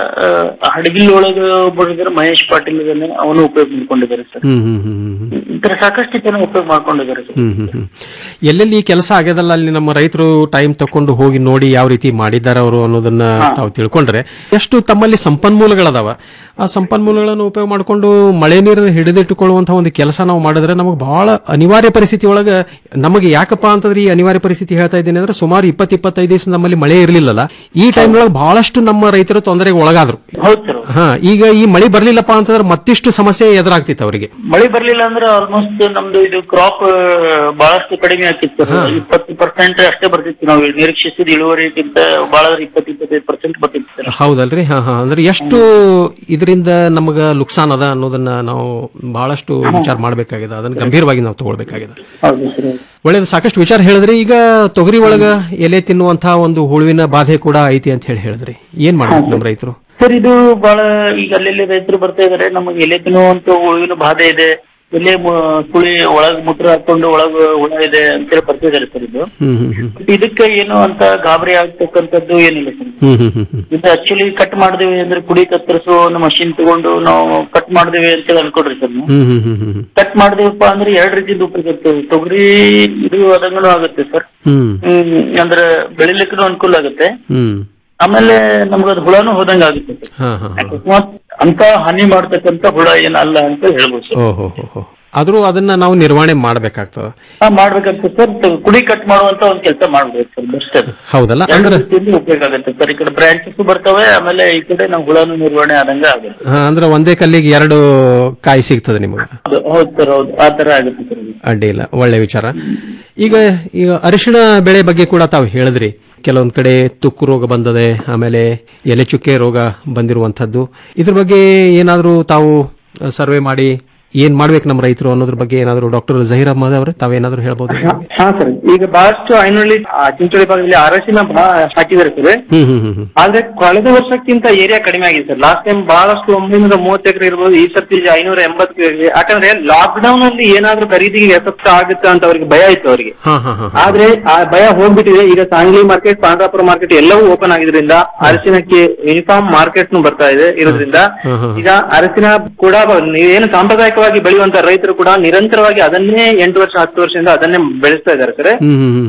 ಹಡಗಿಲ್ ಒಳಗೆ ಒಬ್ಬರು ಇದಾರೆ ಮಹೇಶ್ ಪಾಟೀಲ್ ಇದಾನೆ ಅವನು ಉಪಯೋಗ ಮಾಡ್ಕೊಂಡಿದ್ದಾರೆ ಸರ್ ಹ್ಮ್ ಹ್ಮ್ ಹ್ಮ್ ಹ್ಮ್ ಹ್ಮ್ ಈ ತರ ಸಾಕಷ್ಟು ಜನ ಉಪಯೋಗ ಮಾಡ್ಕೊಂಡಿದ್ದಾರೆ ಸರ್ ಹ್ಮ್ ಹ್ಮ್ ಹ್ಮ್ ಎಲ್ಲೆಲ್ಲಿ ಈ ಕೆಲಸ ಆಗ್ಯದಲ್ಲ ಅಲ್ಲಿ ನಮ್ಮ ರೈತರು ಟೈಮ್ ತಕೊಂಡು ಹೋಗಿ ನೋಡಿ ಯಾವ ರೀತಿ ಮಾಡಿದ್ದಾರೆ ಅವರು ಅನ್ನೋದನ್ನ ತಾವು ತಿಳ್ಕೊಂಡ್ರೆ ಎಷ್ಟು ತಮ್ಮಲ್ಲಿ ಸಂಪನ್ಮೂಲಗಳದಾವ ಆ ಸಂಪನ್ಮೂಲಗಳನ್ನು ಉಪಯೋಗ ಮಾಡಿಕೊಂಡು ಮಳೆ ನೀರನ್ನು ಹಿಡಿದಿಟ್ಟುಕೊಳ್ಳುವಂತಹ ಒಂದು ಕೆಲಸ ನಾವು ಮಾಡಿದ್ರೆ ನಮಗೆ ಬಹಳ ಅನಿವಾರ್ಯ ಪರಿಸ್ಥಿತಿ ಒಳಗೆ ನಮಗೆ ಯಾಕಪ್ಪ ಅಂತಂದ್ರೆ ಈ ಅನಿವಾರ್ಯ ಪರಿಸ್ಥಿತಿ ಹೇಳ್ತಾ ಇದ್ದೀನಿ ಅಂದ್ರೆ ಸುಮಾರು ಇಪ್ಪತ್ ಇಪ್ಪತ್ತೈದು ದಿವಸ ನಮ್ಮಲ್ಲಿ ಮಳೆ ಇರಲಿಲ್ಲಲ್ಲ ಈ ಟೈಮ್ ಒಳಗೆ ಬಹಳಷ್ಟು ನಮ್ಮ ರೈತರು ತೊಂದರೆಗೆ ಒಳಗಾದ್ರು ಹಾ ಈಗ ಈ ಮಳೆ ಬರ್ಲಿಲ್ಲಪ್ಪ ಅಂತಂದ್ರೆ ಮತ್ತಿಷ್ಟು ಸಮಸ್ಯೆ ಎದುರಾಗ್ತಿತ್ತು ಅವರಿಗೆ ಮಳೆ ಬರ್ಲಿಲ್ಲ ಅಂದ್ರೆ ಆಲ್ಮೋಸ್ಟ್ ನಮ್ದು ಇದು ಕ್ರಾಪ್ ಬಹಳಷ್ಟು ಕಡಿಮೆ ಆಗ್ತಿತ್ತು ಸರ್ ಇಪ್ಪತ್ತು ಪರ್ಸೆಂಟ್ ಅಷ್ಟೇ ಬರ್ತಿತ್ತು ನಾವು ನಿರೀಕ್ಷಿಸಿದ ಇಳುವರಿಗಿಂತ ಬಹಳ ಇಪ್ಪತ್ತು ಇಪ್ಪತ್ತೈದು ಪರ್ಸೆಂಟ್ ಬರ್ತಿತ್ತು ಸರ್ ಹೌದಲ್ರಿ ಹಾ ಹಾ ಅಂದ್ರೆ ಎಷ್ಟು ಇದರಿಂದ ನಮಗ ಲುಕ್ಸಾನ್ ಅದ ಅನ್ನೋದನ್ನ ನಾವು ಬಹಳಷ್ಟು ವಿಚಾರ ಮಾಡ್ಬೇಕಾಗಿದೆ ಅದನ್ನ ಗಂಭೀರವಾಗಿ ನಾವು ತಗೊಳ್ಬೇಕಾಗಿದೆ ಹೌದು ಸರ್ ಒಳ್ಳೇದು ಸಾಕಷ್ಟು ವಿಚಾರ ಹೇಳಿದ್ರಿ ಈಗ ತೊಗರಿ ಒಳಗ ಎಲೆ ತಿನ್ನುವಂತಹ ಒಂದು ಹುಳುವಿನ ಬಾಧೆ ಕೂಡ ಐತಿ ಅಂತ ಹೇಳಿ ಹೇಳಿದ್ರಿ ಏನ್ ಮಾಡ್ಬೇಕು ನಮ್ಮ ರೈತರು ಸರ್ ಇದು ಬಹಳ ಈಗ ಅಲ್ಲೆಲ್ಲಿ ರೈತರು ಬರ್ತಾ ಇದಾರೆ ನಮಗೆ ಎಲೆ ತಿನ್ನುವಂತ ಹುಳುವಿನ ಬಾಧೆ ಇದೆ ಎಲೆ ಮು- ಕುಳಿ ಒಳಗ್ ಮುಟ್ರ ಹಾಕೊಂಡು ಒಳಗ್ ಹುಳ ಇದೆ ಅಂತೇಳಿ ಬರ್ತಾ ಇದಾರೆ ಸರ್ ಇದು ಹ್ಮ್ ಹ್ಮ್ ಹ್ಮ್ But ಇದಕ್ಕೆ ಏನು ಅಂತ ಗಾಬರಿ ಆಗ್ತಕ್ಕಂಥದ್ದು ಏನಿಲ್ಲ ಸರ್ ಹ್ಮ್ ಹ್ಮ್ ಹ್ಮ್ ಹ್ಮ್ ಇದು ಆಕ್ಚುಲಿ ಕಟ್ ಮಾಡಿದೇವಿ ಅಂದ್ರೆ ಕುಡಿ ಕತ್ತರಿಸೋ ಒಂದು ಮಷಿನ್ ತಗೊಂಡು ನಾವು ಕಟ್ ಮಾಡಿದೇವಿ ಅಂತೇಳಿ ಅನ್ಕೊಡ್ರಿ ಸರ್ ನೀವು ಹ್ಮ್ ಹ್ಮ್ ಹ್ಮ್ ಹ್ಮ್ ಹ್ಮ್ ಕಟ್ ಮಾಡಿದೇವಪ್ಪ ಅಂದ್ರೆ ಎರಡ್ ರೀತಿಯಿಂದ ಉಪಯೋಗ ಇರ್ತದೆ ತೊಗರಿ ಇದು ಆದಂಗನು ಆಗುತ್ತೆ ಸರ್ ಹ್ಮ್ ಹ್ಮ್ ಅಂದ್ರೆ ಬೆಳಿಲಿಕ್ಕೂ ಅನುಕೂಲ ಆಗುತ್ತೆ ಹ್ಮ್ ಆಮೇಲೆ ನಮ್ಗದ್ ಹುಳನು ಹೋದಂಗ ಆಗುತ್ತೆ ಸರ್ ಹಾ ಹಾ ಹಾ ಅಕಸ್ಮಾತ್ ಅಂತ ಹಾನಿ ಮಾಡ್ತಕ್ಕಂತ ಹುಳ ಏನಲ್ಲ ಅಂತ ಹೇಳ್ಬೋದು ಸರ್ ಓಹೋ ಹೋ ಹೋ ಆದ್ರೂ ಅದನ್ನ ನಾವು ನಿರ್ವಹಣೆ ಮಾಡ್ಬೇಕಾಗ್ತದ ಹಾ ಮಾಡ್ಬೇಕಾಗ್ತದೆ ಸರ್ ತ- ಕುಡಿ ಕಟ್ ಮಾಡುವಂತ ಒಂದ್ ಕೆಲಸ ಮಾಡ್ಬೇಕು ಸರ್ ಬೆಸ್ಟ್ ಅದು ಹೌದಲ್ಲ ಎರಡು ಅಂದ್ರೆ ರೀತಿಯಿಂದ ಉಪಯೋಗ ಆಗುತ್ತೆ ಸರ್ ಈ ಕಡೆ ಬ್ರಾಂಚಸ್ ಬರ್ತವೆ ಆಮೇಲೆ ಈ ಕಡೆ ನಾವು ಹುಳನು ನಿರ್ವಹಣೆ ಆದಂಗ ಆಗುತ್ತೆ ಹಾ, ಅಂದ್ರೆ ಒಂದೇ ಕಲ್ಲಿಗೆ ಎರಡು ಕಾಯಿ ಸಿಗ್ತದೆ ನಿಮಗೆ ಹೌದು ಹೌದು ಸರ್ ಹೌದು ಆ ತರ ಆಗುತ್ತೆ ಸರ್ ಇದು. ಅಡ್ಡಿ ಇಲ್ಲ ಒಳ್ಳೆ ವಿಚಾರ ಈಗ ಈಗ ಅರಿಶಿಣ ಬೆಳೆ ಬಗ್ಗೆ ಕೂಡ ತಾವು ಹೇಳಿದ್ರಿ ಕೆಲವೊಂದ್ ಕಡೆ ತುಕ್ಕು ರೋಗ ಬಂದದೆ ಆಮೇಲೆ ಎಲೆ ಚುಕ್ಕೆ ರೋಗ ಬಂದಿರುವಂತದ್ದು ಇದ್ರ ಬಗ್ಗೆ ಏನಾದ್ರೂ ತಾವು ಸರ್ವೆ ಮಾಡಿ ಏನ್ ಮಾಡ್ಬೇಕು ನಮ್ಮ ರೈತರು ಅನ್ನೋದ್ರ ಬಗ್ಗೆ ಏನಾದ್ರು ಡಾಕ್ಟರ್ ಜಹೀರ್ ಅಹಮದ್ ಅವರೇ ತಾವೇನಾದ್ರೂ ಹೇಳ್ಬೋದು ಹಾ ಸರ್ ಈಗ ಬಹಳಷ್ಟು ಐನಳ್ಳಿ ಚಿಂಚೋಳಿ ಭಾಗದಲ್ಲಿ ಅರಸಿನ ಬಹಳ ಹಾಕಿದ್ದಾರೆ ಸರ್ ಹ್ಮ್ ಹ್ಮ್ ಹ್ಮ್ ಹ್ಮ್ ಆದ್ರೆ ಕಳೆದ ವರ್ಷಕ್ಕಿಂತ ಏರಿಯಾ ಕಡಿಮೆ ಆಗಿದೆ ಸರ್ ಲಾಸ್ಟ್ ಟೈಮ್ ಬಹಳಷ್ಟು ಒಂಬೈನೂರ ಮೂವತ್ತು ಎಕರೆ ಇರ್ಬೋದು ಈ ಸರ್ತಿ ಐನೂರ ಎಂಬತ್ತು ಎಕರೆ ಯಾಕಂದ್ರೆ ಲಾಕ್ ಡೌನ್ ಅಲ್ಲಿ ಏನಾದ್ರೂ ಖರೀದಿಗೆ ಎಫೆಕ್ಟ್ ಆಗುತ್ತೆ ಅಂತ ಅವ್ರಿಗೆ ಭಯ ಇತ್ತು ಅವರಿಗೆ ಹಾ ಹಾ ಹಾ ಆದ್ರೆ ಆ ಭಯ ಹೋಗ್ಬಿಟ್ಟಿದೆ ಈಗ ಸಾಂಗ್ಲಿ ಮಾರ್ಕೆಟ್ ಪಾಂಡ್ರಾಪುರ ಮಾರ್ಕೆಟ್ ಎಲ್ಲವೂ ಓಪನ್ ಆಗಿದ್ರಿಂದ ಅರಸಿನಕ್ಕೆ ಯೂನಿಫಾರ್ಮ್ ಮಾರ್ಕೆಟ್ ಬರ್ತಾ ಇದೆ ಇರೋದ್ರಿಂದ ಹಾ, ಹಾ. ಈಗ ಅರಸಿನ ಕೂಡ ಏನು ಸಾಂಪ್ರದಾಯಿಕವಾಗಿ ಬೆಳೆಯುವಂತ ರೈತರು ಕೂಡ ನಿರಂತರವಾಗಿ ಅದನ್ನೇ ಎಂಟು ವರ್ಷ ಹತ್ತು ವರ್ಷದಿಂದ ಅದನ್ನೇ ಬೆಳೆಸ್ತಾ ಇದ್ದಾರೆ ಸರ್ ಹ್ಮ್ ಹ್ಮ್ ಹ್ಮ್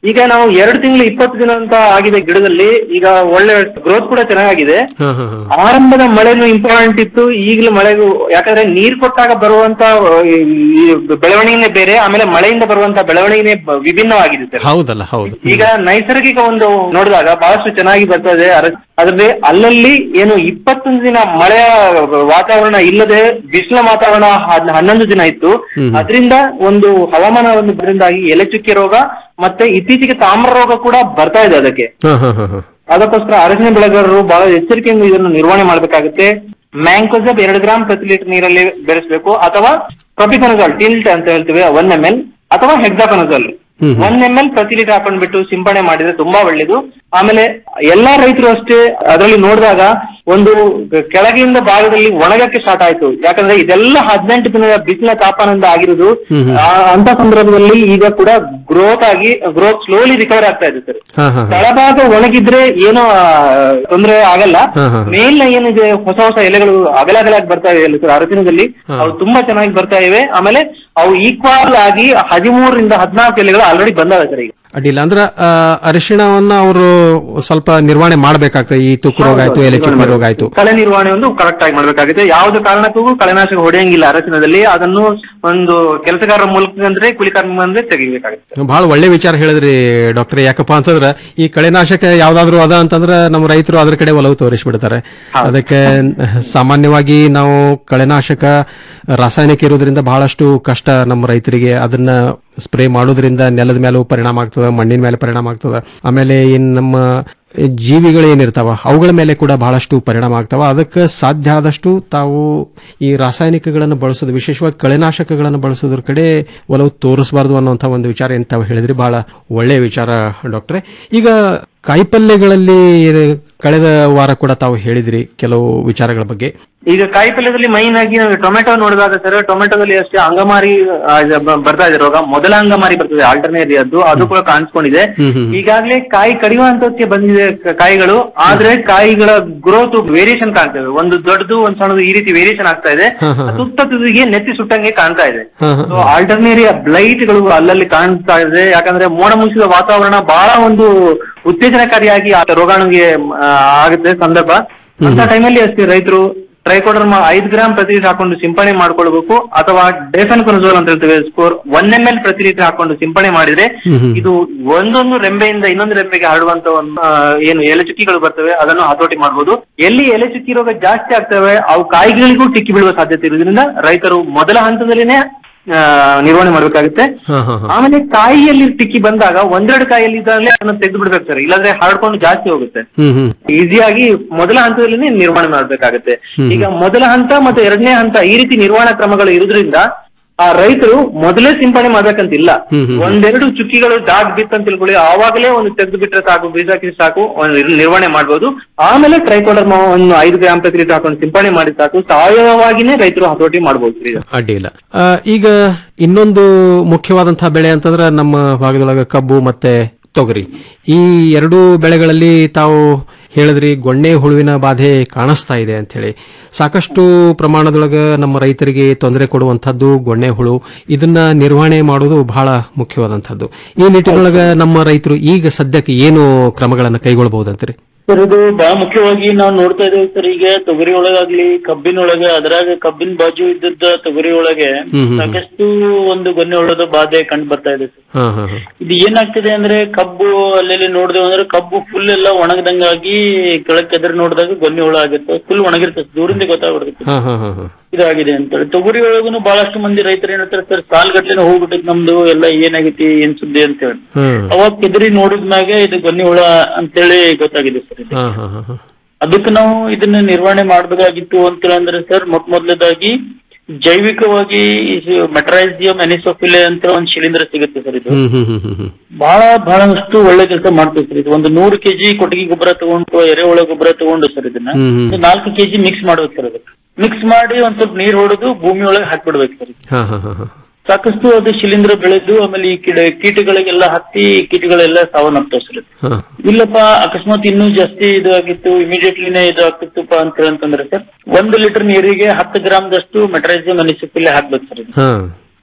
ಈಗ ನಾವು ಎರಡು ತಿಂಗಳು ಇಪ್ಪತ್ತು ದಿನ ಅಂತ ಆಗಿದೆ ಗಿಡದಲ್ಲಿ ಈಗ ಒಳ್ಳೆ ಗ್ರೋತ್ ಕೂಡ ಚೆನ್ನಾಗಿದೆ ಹಾ ಹಾ ಹಾ ಆರಂಭದ ಮಳೆನೂ ಇಂಪಾರ್ಟೆಂಟ್ ಇತ್ತು ಈಗಲೂ ಮಳೆಗೂ ಯಾಕಂದ್ರೆ ನೀರ್ ಕೊಟ್ಟಾಗ ಬರುವಂತ ಆ, ಈ ಬೆಳವಣಿಗೆನೇ ಬೇರೆ ಆಮೇಲೆ ಮಳೆಯಿಂದ ಬರುವಂತ ಬೆಳವಣಿಗೆನೇ ಬ- ವಿಭಿನ್ನವಾಗಿದೆ ಸರ್ ಹೌದಲ್ಲ ಹೌದು ಈಗ ನೈಸರ್ಗಿಕ ಒಂದು ನೋಡಿದಾಗ ಬಹಳಷ್ಟು ಚೆನ್ನಾಗಿ ಬರ್ತದೆ ಅರ- ಅದ್ರಲ್ಲಿ ಅಲ್ಲಲ್ಲಿ ಏನು ಇಪ್ಪತ್ತೊಂದು ದಿನ ಮಳೆಯ ವಾತಾವರಣ ಇಲ್ಲದೆ ಬಿಸಿಲ ವಾತಾವರಣ ಹದ್- ಹನ್ನೊಂದು ದಿನ ಇತ್ತು ಅದರಿಂದ ಒಂದು ಹವಾಮಾನ ಒಂದು ಬರಿಂದಾಗಿ ಎಲೆ ಚುಕ್ಕೆ ರೋಗ ಮತ್ತೆ ಇತ್ತೀಚೆಗೆ ತಾಮ್ರ ರೋಗ ಕೂಡ ಬರ್ತಾ ಇದೆ ಅದಕ್ಕೆ ಹಾ ಹಾ ಹಾ ಹಾ ಅದಕ್ಕೋಸ್ಕರ ಅರಸಿನ ಬೆಳೆಗಾರರು ಬಹಳ ಎಚ್ಚರಿಕೆಯಿಂದ ಇದನ್ನು ನಿರ್ವಹಣೆ ಮಾಡಬೇಕಾಗುತ್ತೆ ಮ್ಯಾಂಕೋಸಬ್ ಎರಡು ಗ್ರಾಮ್ ಪ್ರತಿ ಲೀಟರ್ ನೀರಲ್ಲಿ ಬೆರೆಸಬೇಕು ಅಥವಾ ಪ್ರೊಪಿಕನಜಾಲ್ ಟಿಲ್ಟ್ ಅಂತ ಹೇಳ್ತೀವಿ ಒನ್ ಎಂ ಎಲ್ ಅಥವಾ ಹೆಕ್ಸಾಕನಜಾಲ್ ಒನ್ ಎಂ ಎಲ್ ಪ್ರತಿ ಲೀಟರ್ ಹಾಕೊಂಡ್ಬಿಟ್ಟು ಸಿಂಪಡಣೆ ಮಾಡಿದ್ರೆ ತುಂಬಾ ಒಳ್ಳೇದು ಆಮೇಲೆ ಎಲ್ಲಾ ರೈತರು ಅಷ್ಟೇ ಅದರಲ್ಲಿ ನೋಡಿದಾಗ ಒಂದು ಕೆಳಗಿಂದ ಭಾಗದಲ್ಲಿ ಒಣಗಕ್ಕೆ ಸ್ಟಾರ್ಟ್ ಆಯ್ತು ಯಾಕಂದ್ರೆ ಇದೆಲ್ಲ ಹದಿನೆಂಟು ದಿನದ ಬಿಸಿಲ ತಾಪಮಾನದಿಂದ ಆಗಿರೋದು ಆ, ಅಂತ ಸಂದರ್ಭದಲ್ಲಿ ಈಗ ಕೂಡ ಗ್ರೋತ್ ಆಗಿ ಗ್ರೋತ್ ಸ್ಲೋಲಿ ರಿಕವರ್ ಆಗ್ತಾ ಇದೆ ಸರ್ ಹಾ ಹಾ ಹಾ ತಳಭಾಗ ಒಣಗಿದ್ರೆ ಏನೋ ಆ, ತೊಂದ್ರೆ ಆಗಲ್ಲ ಹಾ, ಹಾ. ಮೇಲ್ನ ಏನಿದೆ ಹೊಸ ಹೊಸ ಎಲೆಗಳು ಅಗಲ ಅಗಲಾಗಿ ಬರ್ತಾ ಇದೆ ಸರ್ ಅರಸಿನದಲ್ಲಿ ಅವು ತುಂಬಾ ಚೆನ್ನಾಗಿ ಬರ್ತಾ ಇವೆ ಆಮೇಲೆ ಅವು ಈಕ್ವಲ್ ಆಗಿ ಹದಿಮೂರರಿಂದ ಹದಿನಾಲ್ಕು ಎಲೆಗಳು ಆಲ್ರೆಡಿ ಬಂದಾವೆ ಸರ್ ಈಗ ಅಡ್ಡಿಲ್ಲ ಅಂದ್ರ ಆ, ಅರಿಶಿಣವನ್ನ ಅವರು ಸ್ವಲ್ಪ ನಿರ್ವಹಣೆ ಮಾಡ್ಬೇಕಾಗ್ತದೆ ಈ ತುಕ್ಕು ರೋಗ ಆಯ್ತು ಎಲೆ ಚುಕ್ಕೆ ರೋಗ ಆಯ್ತು ಕಳೆ ನಿರ್ವಹಣೆ ಒಂದು ಕರೆಕ್ಟ್ ಆಗಿ ಮಾಡ್ಬೇಕಾಗುತ್ತೆ ಯಾವುದೇ ಕಾರಣಕ್ಕೂ ಕಳೆನಾಶಕ ಹೊಡೆಯಂಗಿಲ್ಲ ಅರಸಿನದಲ್ಲಿ ಅದನ್ನು ಒಂದು ಕೆಲಸಗಾರರ ಮೂಲಕ ಅಂದ್ರೆ ಕೂಲಿಕಾರ ಅಂದ್ರೆ ತೆಗಿಬೇಕಾಗುತ್ತೆ ಬಹಳ ಒಳ್ಳೆ ವಿಚಾರ ಹೇಳಿದ್ರಿ ಡಾಕ್ಟರ್ ಯಾಕಪ್ಪ ಅಂತಂದ್ರ ಈ ಕಳೆನಾಶಕ ಯಾವ್ದಾದ್ರು ಅದ ಅಂತಂದ್ರ ನಮ್ಮ ರೈತರು ಅದ್ರ ಕಡೆ ಒಲವು ತೋರಿಸ್ಬಿಡ್ತಾರೆ ಅದಕ್ಕೆ ಸಾಮಾನ್ಯವಾಗಿ ನಾವು ಕಳೆನಾಶಕ ರಾಸಾಯನಿಕ ಇರೋದ್ರಿಂದ ಬಹಳಷ್ಟು ಕಷ್ಟ ನಮ್ಮ ರೈತರಿಗೆ ಅದನ್ನ ಸ್ಪ್ರೇ ಮಾಡೋದ್ರಿಂದ ನೆಲದ ಮೇಲೂ ಪರಿಣಾಮ ಆಗ್ತದ ಮಣ್ಣಿನ ಮೇಲೆ ಪರಿಣಾಮ ಆಗ್ತದ ಆಮೇಲೆ ಇನ್ ನಮ್ಮ ಜೀವಿಗಳು ಏನಿರ್ತಾವ ಅವುಗಳ ಮೇಲೆ ಕೂಡ ಬಹಳಷ್ಟು ಪರಿಣಾಮ ಆಗ್ತಾವ ಅದಕ್ಕೆ ಸಾಧ್ಯ ಆದಷ್ಟು ತಾವು ಈ ರಾಸಾಯನಿಕಗಳನ್ನು ಬಳಸೋದು ವಿಶೇಷವಾಗಿ ಕಳೆನಾಶಕಗಳನ್ನು ಬಳಸೋದ್ರ ಕಡೆ ಒಲವು ತೋರಿಸಬಾರ್ದು ಅನ್ನುವಂಥ ಒಂದು ವಿಚಾರ ಏನು ತಾವು ಹೇಳಿದ್ರಿ ಬಹಳ ಒಳ್ಳೆಯ ವಿಚಾರ ಡಾಕ್ಟ್ರೆ ಈಗ ಕಾಯಿಪಲ್ಯಗಳಲ್ಲಿ ಕಳೆದ ವಾರ ಕೂಡ ತಾವು ಹೇಳಿದ್ರಿ ಕೆಲವು ವಿಚಾರಗಳ ಬಗ್ಗೆ ಈಗ ಕಾಯಿ ಪಲ್ಯದಲ್ಲಿ ಮೈನ್ ಆಗಿ ನಾವು ಟೊಮೆಟೊ ನೋಡಿದಾಗ ಸರ್ ಟೊಮೆಟೊದಲ್ಲಿ ಅಷ್ಟೇ ಅಂಗಮಾರಿ ಆ, ಇದು ಬ- ಬರ್ತಾ ಇದೆ ರೋಗ ಮೊದಲ ಅಂಗಮಾರಿ ಬರ್ತದೆ ಆಲ್ಟರ್ನೇರಿ ಅದು ಅದು ಕೂಡ ಕಾಣಿಸ್ಕೊಂಡಿದೆ ಈಗಾಗಲೇ ಕಾಯಿ ಕಡಿಯುವ ಹಂತಕ್ಕೆ ಬಂದಿದೆ ಕ- ಕಾಯಿಗಳು ಆದ್ರೆ ಕಾಯಿಗಳ ಗ್ರೋತ್ ವೇರಿಯೇಷನ್ ಕಾಣ್ತದೆ ಒಂದು ದೊಡ್ಡದು ಒಂದ್ ಸಣ್ಣದು ಈ ರೀತಿ ವೇರಿಯೇಷನ್ ಆಗ್ತಾ ಇದೆ ಸುತ್ತ ತುದಿಗೆ ನೆತ್ತಿ ಸುಟ್ಟಂಗೆ ಕಾಣ್ತಾ ಇದೆ ಸೊ ಆಲ್ಟರ್ನೇರಿಯ ಬ್ಲೈಟ್ ಗಳು ಅಲ್ಲಲ್ಲಿ ಕಾಣ್ತಾ ಇದೆ ಯಾಕಂದ್ರೆ ಮೋಡ ಮುಗಿಸಿದ ವಾತಾವರಣ ಬಹಳ ಒಂದು ಉತ್ತೇಜನಕಾರಿಯಾಗಿ ಆ ರೋಗಾಣುಗೆ ಆ, ಆಗುತ್ತೆ ಸಂದರ್ಭ ಅಂತ ಟೈಮಲ್ಲಿ ಅಷ್ಟೇ ರೈತರು ಟ್ರೈಕೋಡರ್ಮ ಐದು ಗ್ರಾಮ್ ಪ್ರತಿ ಲೀಟರ್ ಹಾಕೊಂಡು ಸಿಂಪಡಣೆ ಮಾಡ್ಕೊಳ್ಬೇಕು ಅಥವಾ ಡೇಫನ್ ಕೊನಜೋಲ್ ಅಂತ ಹೇಳ್ತೇವೆ ಸ್ಕೋರ್ ಒನ್ ಎಂ ಎಲ್ ಪ್ರತಿ ಲೀಟರ್ ಹಾಕೊಂಡು ಸಿಂಪಡಣೆ ಮಾಡಿದ್ರೆ ಇದು ಒಂದೊಂದು ರೆಂಬೆಯಿಂದ ಇನ್ನೊಂದು ರೆಂಬೆಗೆ ಹರಡುವಂತ ಒಂದು ಆ, ಏನು ಎಲೆ ಚುಕ್ಕಿಗಳು ಬರ್ತವೆ ಅದನ್ನು ಹತೋಟಿ ಮಾಡಬಹುದು ಎಲ್ಲಿ ಎಲೆ ಚುಕ್ಕಿ ರೋಗ ಜಾಸ್ತಿ ಆಗ್ತವೆ ಅವು ಕಾಯಿಗಳಿಗೂ ಟಿಕ್ಕಿ ಬೀಳುವ ಸಾಧ್ಯತೆ ಇರೋದ್ರಿಂದ ರೈತರು ಮೊದಲ ಹಂತದಲ್ಲಿನೇ ಆ, ನಿರ್ವಹಣೆ ಮಾಡ್ಬೇಕಾಗುತ್ತೆ ಆಮೇಲೆ ಕಾಯಿಯಲ್ಲಿ ಟಿಕ್ಕಿ ಬಂದಾಗ ಒಂದೆರಡು ಕಾಯಿಯಲ್ಲಿ ಇದ್ದಾಗಲೇ ಅದನ್ನ ತೆಗೆದು ಬಿಡ್ಬೇಕು ಸರ್ ಇಲ್ಲಾಂದ್ರೆ ಹರಡ್ಕೊಂಡು ಜಾಸ್ತಿ ಹೋಗುತ್ತೆ ಹ್ಮ್ ಹ್ಮ್ ಈಸಿಯಾಗಿ ಮೊದಲ ಹಂತದಲ್ಲಿ ನಿರ್ವಹಣೆ ಮಾಡ್ಬೇಕಾಗತ್ತೆ ಈಗ ಮೊದಲ ಹಂತ ಮತ್ತು ಎರಡನೇ ಹಂತ ಈ ರೀತಿ ನಿರ್ವಹಣಾ ಕ್ರಮಗಳು ಇರುವುದರಿಂದ ಆ ರೈತರು ಮೊದಲೇ ಸಿಂಪಡಣೆ ಮಾಡ್ಬೇಕಂತಿಲ್ಲ ಒಂದೆರಡು ಚುಕ್ಕಿಗಳು ಡಾಗ್ ಬಿತ್ತಂತ ತಿಳ್ಕೊಳ್ಳಿ ಆವಾಗಲೇ ಒಂದು ತೆಗೆದು ಬಿಟ್ರೆ ಸಾಕು ಬೀಜ ಹಾಕಿ ಸಾಕು ಒಂದು ಇರ್- ನಿರ್ವಹಣೆ ಮಾಡ್ಬೋದು ಆಮೇಲೆ ಟ್ರೈಕೋಡರ್ಮ ಒಂದು ಐದು ಗ್ರಾಮ್ ಪ್ರತಿ ಲೀಟರ್ ಹಾಕೊಂಡು ಸಿಂಪಡಣೆ ಮಾಡಿ ಸಾಕು ಸಾವಯವವಾಗಿನೇ ರೈತರು ಹತೋಟಿ ಮಾಡ್ಬೋದು ಸರ್ ಇದು. ಅಡ್ಡಿಲ್ಲ ಆ, ಈಗ ಇನ್ನೊಂದು ಮುಖ್ಯವಾದಂತಹ ಬೆಳೆ ಅಂತಂದ್ರೆ ನಮ್ಮ ಭಾಗದೊಳಗೆ ಕಬ್ಬು ಮತ್ತೆ ತೊಗರಿ ಈ ಎರಡೂ ಬೆಳೆಗಳಲ್ಲಿ ತಾವು ಹೇಳಿದ್ರಿ ಗೊಣ್ಣೆ ಹುಳುವಿನ ಬಾಧೆ ಕಾಣಿಸ್ತಾ ಇದೆ ಅಂತ ಹೇಳಿ ಸಾಕಷ್ಟು ಪ್ರಮಾಣದೊಳಗೆ ನಮ್ಮ ರೈತರಿಗೆ ತೊಂದರೆ ಕೊಡುವಂಥದ್ದು ಗೊಣ್ಣೆ ಹುಳು ಇದನ್ನ ನಿರ್ವಹಣೆ ಮಾಡೋದು ಬಹಳ ಮುಖ್ಯವಾದಂಥದ್ದು ಈ ನಿಟ್ಟಿನೊಳಗೆ ನಮ್ಮ ರೈತರು ಈಗ ಸದ್ಯಕ್ಕೆ ಏನು ಕ್ರಮಗಳನ್ನು ಕೈಗೊಳ್ಳಬಹುದಂತೀರಿ ಸರ್ ಇದು ಬಹಳ ಮುಖ್ಯವಾಗಿ ನಾವು ನೋಡ್ತಾ ಇದ್ದೇವೆ ಸರ್ ಈಗ ತೊಗರಿ ಒಳಗಾಗ್ಲಿ ಕಬ್ಬಿನೊಳಗೆ ಅದ್ರಾಗ ಕಬ್ಬಿನ ಬಾಜು ಇದ್ದದ್ದ ತೊಗರಿ ಒಳಗೆ ಹ್ಮ್ ಹ್ಮ್. ಸಾಕಷ್ಟು ಒಂದು ಗೊನ್ನೆ ಹುಳದ ಬಾಧೆ ಕಂಡು ಬರ್ತಾ ಇದೆ ಸರ್ ಹಾ ಹಾ ಹಾ ಇದು ಏನಾಗ್ತಿದೆ ಅಂದ್ರೆ ಕಬ್ಬು ಅಲ್ಲೆಲ್ಲಿ ನೋಡಿದೆವು ಅಂದ್ರೆ ಕಬ್ಬು ಫುಲ್ ಎಲ್ಲ ಒಣಗದಂಗಾಗಿ ಕೆಳಕ್ಕೆ ಎದುರು ನೋಡಿದಾಗ ಗೊನ್ನೆ ಹುಳ ಆಗುತ್ತೆ ಫುಲ್ ಒಣಗಿರ್ತದೆ ದೂರಿಂದ ಗೊತ್ತಾಗ್ಬಿಡುತ್ತೆ ಹಾ ಹಾ ಹಾ ಹಾ ಇದಾಗಿದೆ ಅಂತೇಳಿ ತೊಗರಿ ಒಳಗೂ ಬಹಳಷ್ಟು ಮಂದಿ ರೈತರು ಏನ್ ಹೇಳ್ತಾರೆ ಸರ್ ಸಾಲ್ಗಟ್ಲೆನ ಹೋಗ್ಬಿಟ್ಟೈತಿ ನಮ್ದು ಎಲ್ಲ ಏನಾಗೈತಿ ಏನ್ ಸುದ್ದಿ ಅಂತೇಳಿ ಹ್ಮ್ ಅವಾಗ ಕೆದರಿ ನೋಡಿದ್ಮ್ಯಾಗ ಇದು ಗೊನ್ನೆ ಹುಳ ಅಂತೇಳಿ ಗೊತ್ತಾಗಿದೆ ಸರ್ ಇದು. ಹಾ ಹಾ ಹಾ ಹಾ ಅದಕ್ಕೆ ನಾವು ಇದನ್ನ ನಿರ್ವಹಣೆ ಮಾಡಬೇಕಾಗಿತ್ತು ಅಂತ ಅಂದ್ರೆ ಸರ್ ಮೊಟ್ಟ ಮೊದಲದಾಗಿ ಜೈವಿಕವಾಗಿ ಮೆಟ್ರೈಸಿಯಂ ಎನಿಸೋಫಿಲೆ ಅಂತ ಒಂದು ಶಿಲೀಂಧ್ರ ಸಿಗುತ್ತೆ ಸರ್ ಇದು ಹ್ಮ್ ಹ್ಮ್ ಹ್ಮ್ ಹ್ಮ್ ಹ್ಮ್ ಬಹಳ ಬಹಳಷ್ಟು ಒಳ್ಳೆ ಕೆಲಸ ಮಾಡ್ತೀವಿ ಸರ್ ಇದು ಒಂದು ನೂರು ಕೆಜಿ ಕೊಟ್ಟಿಗೆ ಗೊಬ್ಬರ ತಗೊಂಡು ಎರೆಹುಳ ಗೊಬ್ಬರ ತಗೊಂಡು ಸರ್ ಇದನ್ನ ಹ್ಮ್ ಹ್ಮ್. ಒಂದು ನಾಲ್ಕು ಕೆಜಿ ಮಿಕ್ಸ್ ಮಾಡ್ಬೇಕು ಸರ್ ಅದಕ್ಕೆ ಮಿಕ್ಸ್ ಮಾಡಿ ಒಂದ್ ಸ್ವಲ್ಪ ನೀರ್ ಹೊಡೆದು ಭೂಮಿ ಒಳಗೆ ಹಾಕ್ಬಿಡ್ಬೇಕು ಸರ್ ಹಾ ಹಾ ಹಾ ಹಾ ಸಾಕಷ್ಟು ಅದು ಶಿಲೀಂಧ್ರ ಬೆಳೆದು ಆಮೇಲೆ ಈ ಕೀಟ ಕೀಟಗಳಿಗೆಲ್ಲ ಹತ್ತಿ ಕೀಟಗಳೆಲ್ಲ ಸಾವನ್ನಪ್ತಾವ್ ಸರ್ ಇದು. ಹಾ ಇಲ್ಲಪ್ಪ ಅಕಸ್ಮಾತ್ ಇನ್ನೂ ಜಾಸ್ತಿ ಇದು ಆಗಿತ್ತು ಇಮಿಡಿಯೇಟ್ಲಿನೇ ಇದು ಆಗ್ತಿತ್ತಪ್ಪ ಅಂತ ಹೇಳಂತಂದ್ರೆ ಸರ್ ಒಂದು ಲೀಟರ್ ನೀರಿಗೆ ಹತ್ತು ಗ್ರಾಮ್ ದಷ್ಟು ಮೆಟ್ರೈಸಿಯಂ ಅನಿಸಿಪಿಲ್ಲೆ ಹಾಕ್ಬೇಕು ಸರ್ ಇದು ಹಾ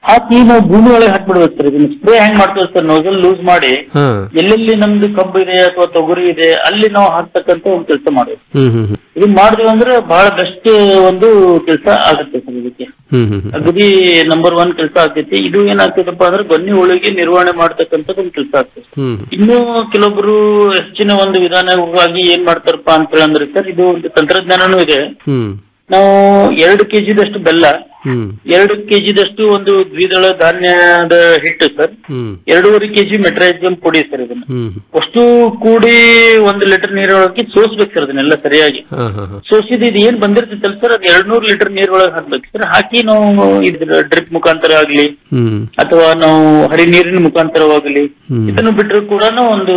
ಹಾಕಿ ನಾವು ಭೂಮಿ ಒಳಗೆ ಹಾಕ್ಬಿಡ್ಬೇಕು ಸರ್ ಇದನ್ನ ಸ್ಪ್ರೇ ಹೆಂಗ್ ಮಾಡ್ತೇವೆ ಸರ್ ನೋಸಲ್ ಲೂಸ್ ಮಾಡಿ ಹಾ ಎಲ್ಲೆಲ್ಲಿ ನಮ್ದು ಕಬ್ಬು ಇದೆ ಅಥವಾ ತೊಗರಿ ಇದೆ ಅಲ್ಲಿ ನಾವು ಹಾಕ್ತಕ್ಕಂತ ಒಂದು ಕೆಲಸ ಮಾಡ್ಬೇಕು ಹ್ಮ್ ಹ್ಮ್ ಹ್ಮ್ ಇದನ್ನ ಮಾಡಿದ್ವಿ ಅಂದ್ರೆ ಬಹಳ ಬೆಸ್ಟ್ ಒಂದು ಕೆಲಸ ಆಗುತ್ತೆ ಸರ್ ಇದಕ್ಕೆ ಹ್ಮ್ ಹ್ಮ್ ಹ್ಮ್ ಅಗದಿ ನಂಬರ್ ಒನ್ ಕೆಲಸ ಆಗ್ತೈತಿ ಇದು ಏನಾಗ್ತದಪ್ಪ ಅಂದ್ರೆ ಗೊನ್ನಿ ಒಳಗೆ ನಿರ್ವಹಣೆ ಮಾಡ್ತಕ್ಕಂಥದ್ದು ಒಂದು ಕೆಲಸ ಆಗ್ತದೆ ಹ್ಮ್ ಇನ್ನು ಕೆಲವೊಬ್ರು ಹೆಚ್ಚಿನ ಒಂದು ವಿಧಾನವಾಗಿ ಏನ್ ಮಾಡ್ತಾರಪ್ಪ ಅಂತ ಹೇಳಂದ್ರೆ ಸರ್ ಇದು ಒಂದು ತಂತ್ರಜ್ಞಾನನೂ ಇದೆ ಹ್ಮ್ ನಾವು ಎರಡು ಕೆಜಿದಷ್ಟು ಬೆಲ್ಲ ಹ್ಮ್ ಎರಡು ಕೆಜಿದಷ್ಟು ಒಂದು ದ್ವಿದಳ ಧಾನ್ಯದ ಹಿಟ್ಟು ಸರ್ ಹ್ಮ್ ಎರಡೂವರೆ ಕೆಜಿ ಮೆಟ್ರೈಸಿಯಂ ಪುಡಿ ಸರ್ ಇದನ್ನ ಹ್ಮ್ ಅಷ್ಟು ಕೂಡಿ ಒಂದು ಲೀಟರ್ ನೀರೊಳಗೆ ಸೋಸ್ಬೇಕು ಸರ್ ಅದನ್ನೆಲ್ಲ ಸರಿಯಾಗಿ ಹಾ ಹಾ ಹಾ ಸೋಸಿದ ಇದು ಏನ್ ಬಂದಿರ್ತೈತಲ್ಲ ಸರ್ ಅದ್ ಎರಡ್ನೂರು ಲೀಟರ್ ನೀರೊಳಗೆ ಹಾಕ್ಬೇಕು ಸರ್ ಹಾಕಿ ನಾವು ಇದ್ರ ಡ್ರಿಪ್ ಮುಖಾಂತರ ಆಗ್ಲಿ ಹ್ಮ್ ಅಥವಾ ನಾವು ಹರಿ ನೀರಿನ ಮುಖಾಂತರವಾಗಲಿ ಹ್ಮ್. ಇದನ್ನು ಬಿಟ್ಟರು ಕೂಡ ಒಂದು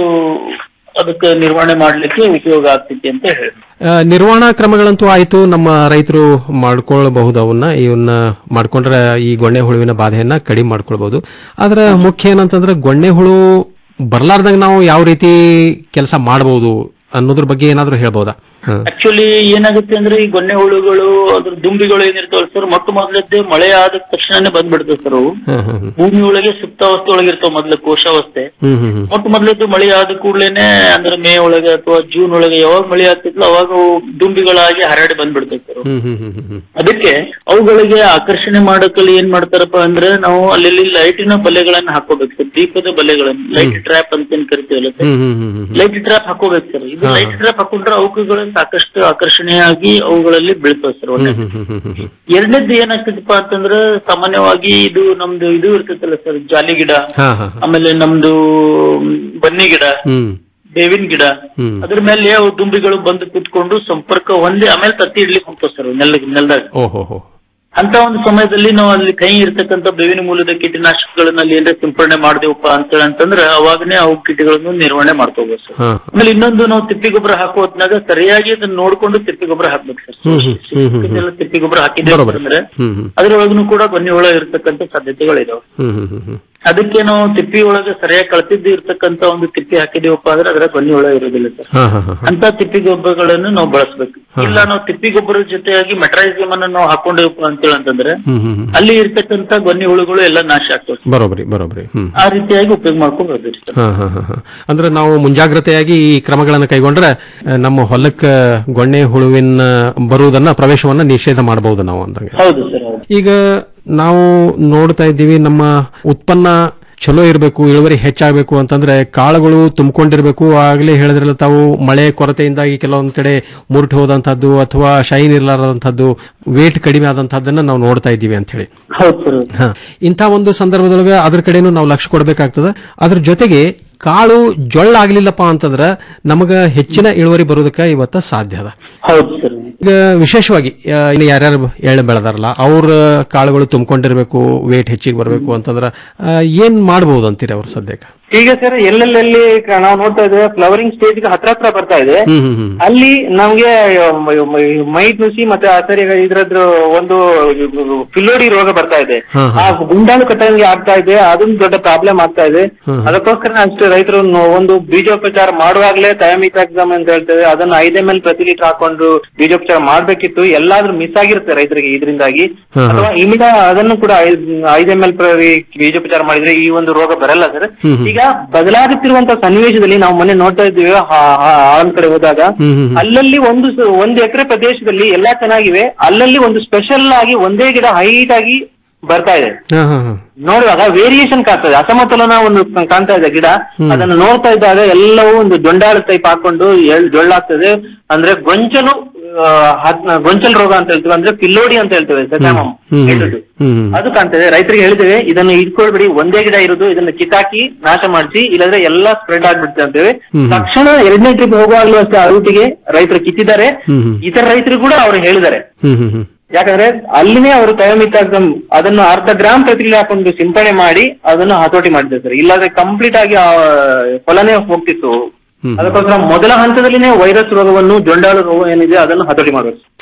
ಅದಕ್ಕೆ ನಿರ್ವಹಣೆ ಮಾಡ್ಲಿಕ್ಕೆ ಉಪಯೋಗ ಆಗ್ತೈತಿ ಅಂತ ಹೇಳಿ ಆ, ನಿರ್ವಹಣಾ ಕ್ರಮಗಳಂತೂ ಆಯ್ತು ನಮ್ಮ ರೈತರು ಮಾಡ್ಕೊಳ್ಬಹುದು ಅವನ್ನ ಇವನ್ನ ಮಾಡ್ಕೊಂಡ್ರೆ ಈ ಗೊಣ್ಣೆ ಹುಳುವಿನ ಬಾಧೆಯನ್ನ ಕಡಿಮೆ ಮಾಡ್ಕೊಳ್ಬಹುದು ಆದ್ರೆ ಮುಖ್ಯ ಏನಂತಂದ್ರೆ ಗೊಣ್ಣೆ ಹುಳು ಬರ್ಲಾರ್ದಂಗ ನಾವು ಯಾವ ರೀತಿ ಕೆಲಸ ಮಾಡಬಹುದು ಅನ್ನೋದ್ರ ಬಗ್ಗೆ ಏನಾದ್ರೂ ಹೇಳ್ಬೋದಾ ಹ. ಆಕ್ಚುಲಿ ಏನಾಗುತ್ತೆ ಅಂದ್ರೆ ಈ ಗೊನ್ನೆ ಹುಳುಗಳು ಅದ್ರ ದುಂಬಿಗಳು ಏನಿರ್ತಾವಲ್ಲ ಸರ್ ಮೊಟ್ಟ ಮೊದಲದ್ದೇ ಮಳೆ ಆದ ತಕ್ಷಣನೇ ಬಂದ್ಬಿಡ್ತವೆ ಸರ್ ಅವು ಹ್ಮ್ ಹ್ಮ್ ಹ್ಮ್. ಭೂಮಿ ಒಳಗೆ ಸುಪ್ತಾವಸ್ಥೆ ಒಳಗೆ ಇರ್ತಾವ ಮೊದ್ಲು ಕೋಶಾವಸ್ಥೆ ಹ್ಮ್ ಹ್ಮ್ ಹ್ಮ್. ಮೊಟ್ಟ ಮೊದಲದ್ದು ಮಳೆ ಆದ ಕೂಡ್ಲೇನೆ ಅಂದ್ರೆ ಮೇ ಒಳಗೆ ಅಥವಾ ಜೂನ್ ಒಳಗೆ ಯಾವಾಗ ಮಳೆ ಆಗ್ತಿದ್ಲು ಅವಾಗ ಅವು ದುಂಬಿಗಳಾಗಿ ಹರಡಿ ಬಂದ್ಬಿಡ್ತವೆ ಸರ್ ಹ್ಮ್ ಹ್ಮ್ ಹ್ಮ್ ಹ್ಮ್ ಹ್ಮ್. ಅದಕ್ಕೆ ಅವುಗಳಿಗೆ ಆಕರ್ಷಣೆ ಮಾಡಕ್ಕಲ್ಲಿ ಏನ್ ಮಾಡ್ತಾರಪ್ಪ ಅಂದ್ರೆ ನಾವು ಅಲ್ಲಿ ಲೈಟಿನ ಬಲೆಗಳನ್ನ ಹಾಕೋಬೇಕು ಸರ್ ದೀಪದ ಬಲೆಗಳನ್ನ ಲೈಟ್ ಟ್ರ್ಯಾಪ್ ಅಂತ ಏನ್ ಕರಿತೀವಲ್ಲ ಸರ್ ಹ್ಮ್ ಹ್ಮ್ ಹ್ಮ್ ಹ್ಮ್. ಲೈಟ್ ಟ್ರ್ಯಾಪ್ ಹಾಕೋಬೇಕು ಸರ್ ಇದು ಹಾ. ಲೈಟ್ ಟ್ರ್ಯಾಪ್ ಹಾಕೊಂಡ್ರೆ ಅವುಗಳು ಸಾಕಷ್ಟು ಆಕರ್ಷಣೆಯಾಗಿ ಅವುಗಳಲ್ಲಿ ಬೀಳ್ತಾವ ಸರ್ ಒಳ್ಳೆ ಹ್ಮ್ ಹ್ಮ್ ಹ್ಮ್ ಹ್ಮ್ ಹ್ಮ್. ಎರಡನೇದ್ದು ಏನಾಗ್ತದಪ್ಪ ಅಂತಂದ್ರೆ ಸಾಮಾನ್ಯವಾಗಿ ಇದು ನಮ್ದು ಇದು ಇರ್ತೈತಲ್ಲ ಸರ್ ಜಾಲಿ ಗಿಡ ಹಾ ಹಾ ಹಾ. ಆಮೇಲೆ ನಮ್ದು ಮ್, ಬನ್ನಿ ಗಿಡ ಹ್ಮ್ ಬೇವಿನ ಗಿಡ ಹ್ಮ್ ಅದ್ರ ಮೇಲೆ ಅವು ದುಂಬಿಗಳು ಬಂದು ಕುತ್ಕೊಂಡು ಸಂಪರ್ಕ ಹೊಂದಿ ಆಮೇಲೆ ತತ್ತಿ ಇಡ್ಲಿಕ್ಕೆ ಹೋಗ್ತಾವ ಸರ್ ನೆಲ ನೆಲದಾಗ ಓಹೋ ಹೋ ಅಂತ ಒಂದು ಸಮಯದಲ್ಲಿ ನಾವು ಅಲ್ಲಿ ಕೈ ಇರ್ತಕ್ಕಂಥ ಬೇವಿನ ಮೂಲದ ಕೀಟನಾಶಕಗಳನ್ನ ಅಲ್ಲಿ ಏನಾರ ಸಿಂಪಡಣೆ ಮಾಡ್ದೇವಪ್ಪ ಅಂತ ಅಂತಂದ್ರೆ ಅವಾಗನೇ ಅವು ಕೀಟಗಳನ್ನು ನಿರ್ವಹಣೆ ಮಾಡ್ಕೋಬಹುದು ಸರ್ ಹಾ ಆಮೇಲೆ ಇನ್ನೊಂದು ನಾವು ತಿಪ್ಪಿ ಗೊಬ್ಬರ ಹಾಕೋ ಹೊತ್ನಾಗ ಸರಿಯಾಗಿ ಅದನ್ನ ನೋಡ್ಕೊಂಡು ತಿಪ್ಪಿ ಗೊಬ್ಬರ ಹಾಕ್ಬೇಕು ಸರ್ ಹ್ಮ್ ಹ್ಮ್ ಹ್ಮ್ ಹ್ಮ್ ಹ್ಮ್. ಇದೆಲ್ಲ ತಿಪ್ಪಿ ಗೊಬ್ಬರ ಹಾಕಿದ್ದೇವೆ ಬರೋಬ್ಬರಿ. ಅಂದ್ರೆ ಹ್ಮ್ ಹ್ಮ್ ಅದ್ರೊಳಗೂ ಕೂಡ ಗೊನ್ನೆ ಹುಳ ಇರ್ತಕ್ಕಂಥ ಸಾಧ್ಯತೆಗಳಿದಾವೆ ಹ್ಮ್ ಹ್ಮ್ ಹ್ಮ್ ಹ್ಮ್. ಅದಕ್ಕೆ ನಾವು ತಿಪ್ಪಿ ಒಳಗೆ ಸರಿಯಾಗಿ ಕಳ್ತಿದ್ದು ಇರ್ತಕ್ಕಂಥ ಒಂದು ತಿಪ್ಪಿ ಹಾಕಿದೀವಪ್ಪ ಅಂದ್ರೆ ಅದ್ರ ಗೊನ್ನೆ ಹುಳ ಇರೋದಿಲ್ಲ ಸರ್ ಹಾ ಹಾ ಹಾ ಹಾ. ಅಂತ ತಿಪ್ಪಿ ಗೊಬ್ಬರಗಳನ್ನು ನಾವು ಬಳಸಬೇಕು ಇಲ್ಲ ನಾವು ತಿಪ್ಪಿ ಗೊಬ್ಬರದ ಜೊತೆಯಾಗಿ ಮೆಟ್ರೈಸಿಯಂ ಅನ್ನು ನಾವು ಹಾಕೊಂಡಿವಪ್ಪ ಅಂತೇಳಿ ಅಂತಂದ್ರೆ ಹ್ಮ್ ಹ್ಮ್ ಹ್ಮ್. ಅಲ್ಲಿ ಇರ್ತಕ್ಕಂಥ ಗೊನ್ನೆ ಹುಳುಗಳು ಎಲ್ಲ ನಾಶ ಆಗ್ತವೆ ಬರೋಬ್ಬರಿ ಬರೋಬ್ಬರಿ ಹ್ಮ್ ಆ ರೀತಿಯಾಗಿ ಉಪಯೋಗ ಮಾಡ್ಕೋಬಹುದು ಸರ್ ಹಾ ಹಾ ಹಾ ಹಾ. ಅಂದ್ರೆ ನಾವು ಮುಂಜಾಗ್ರತೆಯಾಗಿ ಈ ಕ್ರಮಗಳನ್ನು ಕೈಗೊಂಡ್ರೆ ಆ, ನಮ್ಮ ಹೊಲಕ್ಕೆ ಗೊಣ್ಣೆ ಹುಳುವಿನ ಬರುವುದನ್ನ ಪ್ರವೇಶವನ್ನ ನಿಷೇಧ ಮಾಡಬಹುದು ನಾವು ಅಂದಂಗೆ ಹೌದು ಸರ್ ಹೌದು ಈಗ ನಾವು ನೋಡ್ತಾ ಇದ್ದೀವಿ ನಮ್ಮ ಉತ್ಪನ್ನ ಚಲೋ ಇರಬೇಕು ಇಳುವರಿ ಹೆಚ್ಚಾಗಬೇಕು ಅಂತಂದ್ರೆ ಕಾಳುಗಳು ತುಂಬಿಕೊಂಡಿರ್ಬೇಕು ಆಗ್ಲೇ ಹೇಳಿದ್ರಲ್ಲ ತಾವು ಮಳೆ ಕೊರತೆಯಿಂದಾಗಿ ಕೆಲವೊಂದ್ ಕಡೆ ಮುರುಟು ಹೋದಂತಹದ್ದು ಅಥವಾ ಶೈನ್ ಇರಲಾರದಂತಹದ್ದು ವೇಟ್ ಕಡಿಮೆ ಆದಂತಹದ್ದನ್ನ ನಾವು ನೋಡ್ತಾ ಇದ್ದೀವಿ ಅಂತ ಹೇಳಿ ಹೌದು ಸರ್ ಹ. ಇಂಥ ಒಂದು ಸಂದರ್ಭದೊಳಗೆ ಅದ್ರ ಕಡೆನೂ ನಾವು ಲಕ್ಷ್ಯ ಕೊಡಬೇಕಾಗ್ತದ ಅದ್ರ ಜೊತೆಗೆ ಕಾಳು ಜೊಳ್ಳ ಆಗ್ಲಿಲ್ಲಪ್ಪ ಅಂತಂದ್ರ ನಮಗ ಹೆಚ್ಚಿನ ಇಳುವರಿ ಬರೋದಕ್ಕೆ ಇವತ್ತ ಸಾಧ್ಯ ಅದ ಹೌದು ಸರ್ ಈಗ ವಿಶೇಷವಾಗಿ ಆ, ಇನ್ನು ಯಾರ್ಯಾರು ಎಳ್ಳು ಬೆಳೆದಾರಲ್ಲ ಅವ್ರ ಕಾಳುಗಳು ತುಂಬಿಕೊಂಡಿರ್ಬೇಕು ವೇಟ್ ಹೆಚ್ಚಿಗೆ ಬರಬೇಕು ಅಂತಂದ್ರ ಆ, ಏನ್ ಮಾಡ್ಬೋದು ಅಂತೀರಿ ಅವ್ರ ಸದ್ಯಕ್ಕೆ ಈಗ ಸರ್ ಎಲ್ಲೆಲ್ಲಿ ಕ- ನಾವು ನೋಡ್ತಾ ಇದ್ದೇವೆ ಫ್ಲವರಿಂಗ್ ಸ್ಟೇಜ್ ಹತ್ರ ಹತ್ರ ಬರ್ತಾ ಇದೆ ಹ್ಮ್ ಹ್ಮ್ ಹ್ಮ್ ಅಲ್ಲಿ ನಮ್ಗೆ ಮ- ಮ- ಮೈ ನುಸಿ ಮತ್ತೆ ಆ ಸರಿ ಇದ್ರದ್ದು ಒಂದು ಪಿಲ್ಲೋಡಿ ರೋಗ ಬರ್ತಾ ಇದೆ ಹಾ, ಆ ಗುಂಡಾಳು ಕಟ್ಟಂಗೆ ಆಗ್ತಾ ಇದೆ ಅದೊಂದು ದೊಡ್ಡ ಪ್ರಾಬ್ಲಮ್ ಆಗ್ತಾ ಇದೆ ಹ್ಮ್. ಅದಕ್ಕೋಸ್ಕರ ಅಷ್ಟೇ ರೈತರು ನ- ಒಂದು ಬೀಜೋಪಚಾರ ಮಾಡುವಾಗ್ಲೇ ಥಯಾಮಿಕ್ ಎಕ್ಸಾಮ್ ಅಂತ ಹೇಳ್ತೇವೆ ಅದನ್ನ ಐದ್ ಎಂ ಎಲ್ ಪ್ರತಿ ಲೀಟರ್ ಹಾಕೊಂಡು ಬೀಜೋಪಚಾರ ಮಾಡ್ಬೇಕಿತ್ತು ಎಲ್ಲಾದ್ರೂ ಮಿಸ್ ಆಗಿರುತ್ತೆ ರೈತರಿಗೆ ಇದರಿಂದಾಗಿ ಹಾ, ಹಾ. ಅಥವಾ ಇಮಿಡ ಅದನ್ನು ಕೂಡ ಐದ್ ಎಂ ಎಲ್ ಬೀಜೋಪಚಾರ ಮಾಡಿದ್ರೆ ಈ ಒಂದು ರೋಗ ಬರಲ್ಲ ಸರ್ ಹ್ಮ್ ಹ್ಮ್. ಈಗ ಬದಲಾಗುತ್ತಿರುವಂತಹ ಸನ್ನಿವೇಶದಲ್ಲಿ ನಾವು ಮೊನ್ನೆ ನೋಡ್ತಾ ಇದ್ದೀವಿ ಆಳ್ ಕಡೆ ಹೋದಾಗ ಹ್ಮ್ ಹ್ಮ್ ಹ್ಮ್. ಅಲ್ಲಲ್ಲಿ ಒಂದು ಸ- ಒಂದು ಎಕರೆ ಪ್ರದೇಶದಲ್ಲಿ ಎಲ್ಲಾ ಚೆನ್ನಾಗಿವೆ ಅಲ್ಲಲ್ಲಿ ಒಂದು ಸ್ಪೆಷಲ್ ಆಗಿ ಒಂದೇ ಗಿಡ ಹೈಟ್ ಆಗಿ ಬರ್ತಾ ಇದೆ ಹಾ ಹಾ ಹಾ ನೋಡುವಾಗ ವೇರಿಯೇಷನ್ ಕಾಣ್ತದೆ ಅಸಮತೋಲನ ಒಂದು ಕ- ಕಾಣ್ತಾ ಇದೆ ಗಿಡ ಅದನ್ನು ನೋಡ್ತಾ ಇದ್ದಾಗ ಎಲ್ಲವೂ ಒಂದು ಜೊಂಡಾಳ ಟೈಪ್ ಹಾಕೊಂಡು ಎಳ್ ಜೊಳ್ಳಾಗ್ತದೆ ಅಂದ್ರೆ ಗೊಂಚಲು ಆ, ಹತ್- ಗೊಂಚಲ್ ರೋಗ ಅಂತ ಹೇಳ್ತೀವಿ ಅಂದ್ರೆ ಪಿಲ್ಲೋಡಿ ಅಂತ ಹೇಳ್ತೇವೆ ಸೆಸಾಮಮ್ ಹ್ಮ್ ಹೇಳ್ತದೆ. ಹ್ಮ್ ಅದು ಕಾಣ್ತದೆ ರೈತರಿಗೆ ಹೇಳಿದ್ದೇವೆ ಇದನ್ನು ಇಟ್ಕೊಳ್ಬೇಡಿ ಒಂದೇ ಗಿಡ ಇರೋದು ಇದನ್ನ ಕಿತ್ತಾಕಿ ನಾಶ ಮಾಡಿಸಿ ಇಲ್ಲದ್ರೆ ಎಲ್ಲಾ ಸ್ಪ್ರೆಡ್ ಆಗ್ಬಿಡುತ್ತೆ ಅಂತೇವೆ ಹ್ಮ್. ತಕ್ಷಣ ಎರಡನೇ ಟ್ರಿಪ್ ಹೋಗುವಾಗ್ಲೂ ಅಷ್ಟೇ ಆ ರೂಟಿಗೆ ರೈತರು ಕಿತ್ತಿದ್ದಾರೆ ಹ್ಮ್ ಹ್ಮ್. ಇತರ ರೈತರು ಕೂಡ ಅವ್ರು ಹೇಳಿದ್ದಾರೆ ಹ್ಮ್ ಹ್ಮ್ ಹ್ಮ್ ಯಾಕಂದ್ರೆ ಅಲ್ಲಿನೇ ಅವರು ತಯಮಿತಾಗ್ದಮ್ ಅದನ್ನು ಅರ್ಧ ಗ್ರಾಮ್ ಪ್ರತಿಕ್ರಿಯೆ ಹಾಕೊಂಡು ಸಿಂಪಡಣೆ ಮಾಡಿ ಅದನ್ನು ಹತೋಟಿ ಮಾಡಿದ್ದಾರೆ ಸರ್ ಇಲ್ಲಾಂದ್ರೆ ಕಂಪ್ಲೀಟ್ ಆಗಿ ಆ ಫಲನೇ ಹೋಗ್ತಿತ್ತು ಹ್ಮ್. ಅದಕ್ಕೋಸ್ಕರ ಮೊದಲ ಹಂತದಲ್ಲಿನೇ ವೈರಸ್ ರೋಗವನ್ನು ಜೊಂಡಾಳು ರೋಗ ಏನಿದೆ ಅದನ್ನು ಹತೋಟಿ ಮಾಡಬೇಕು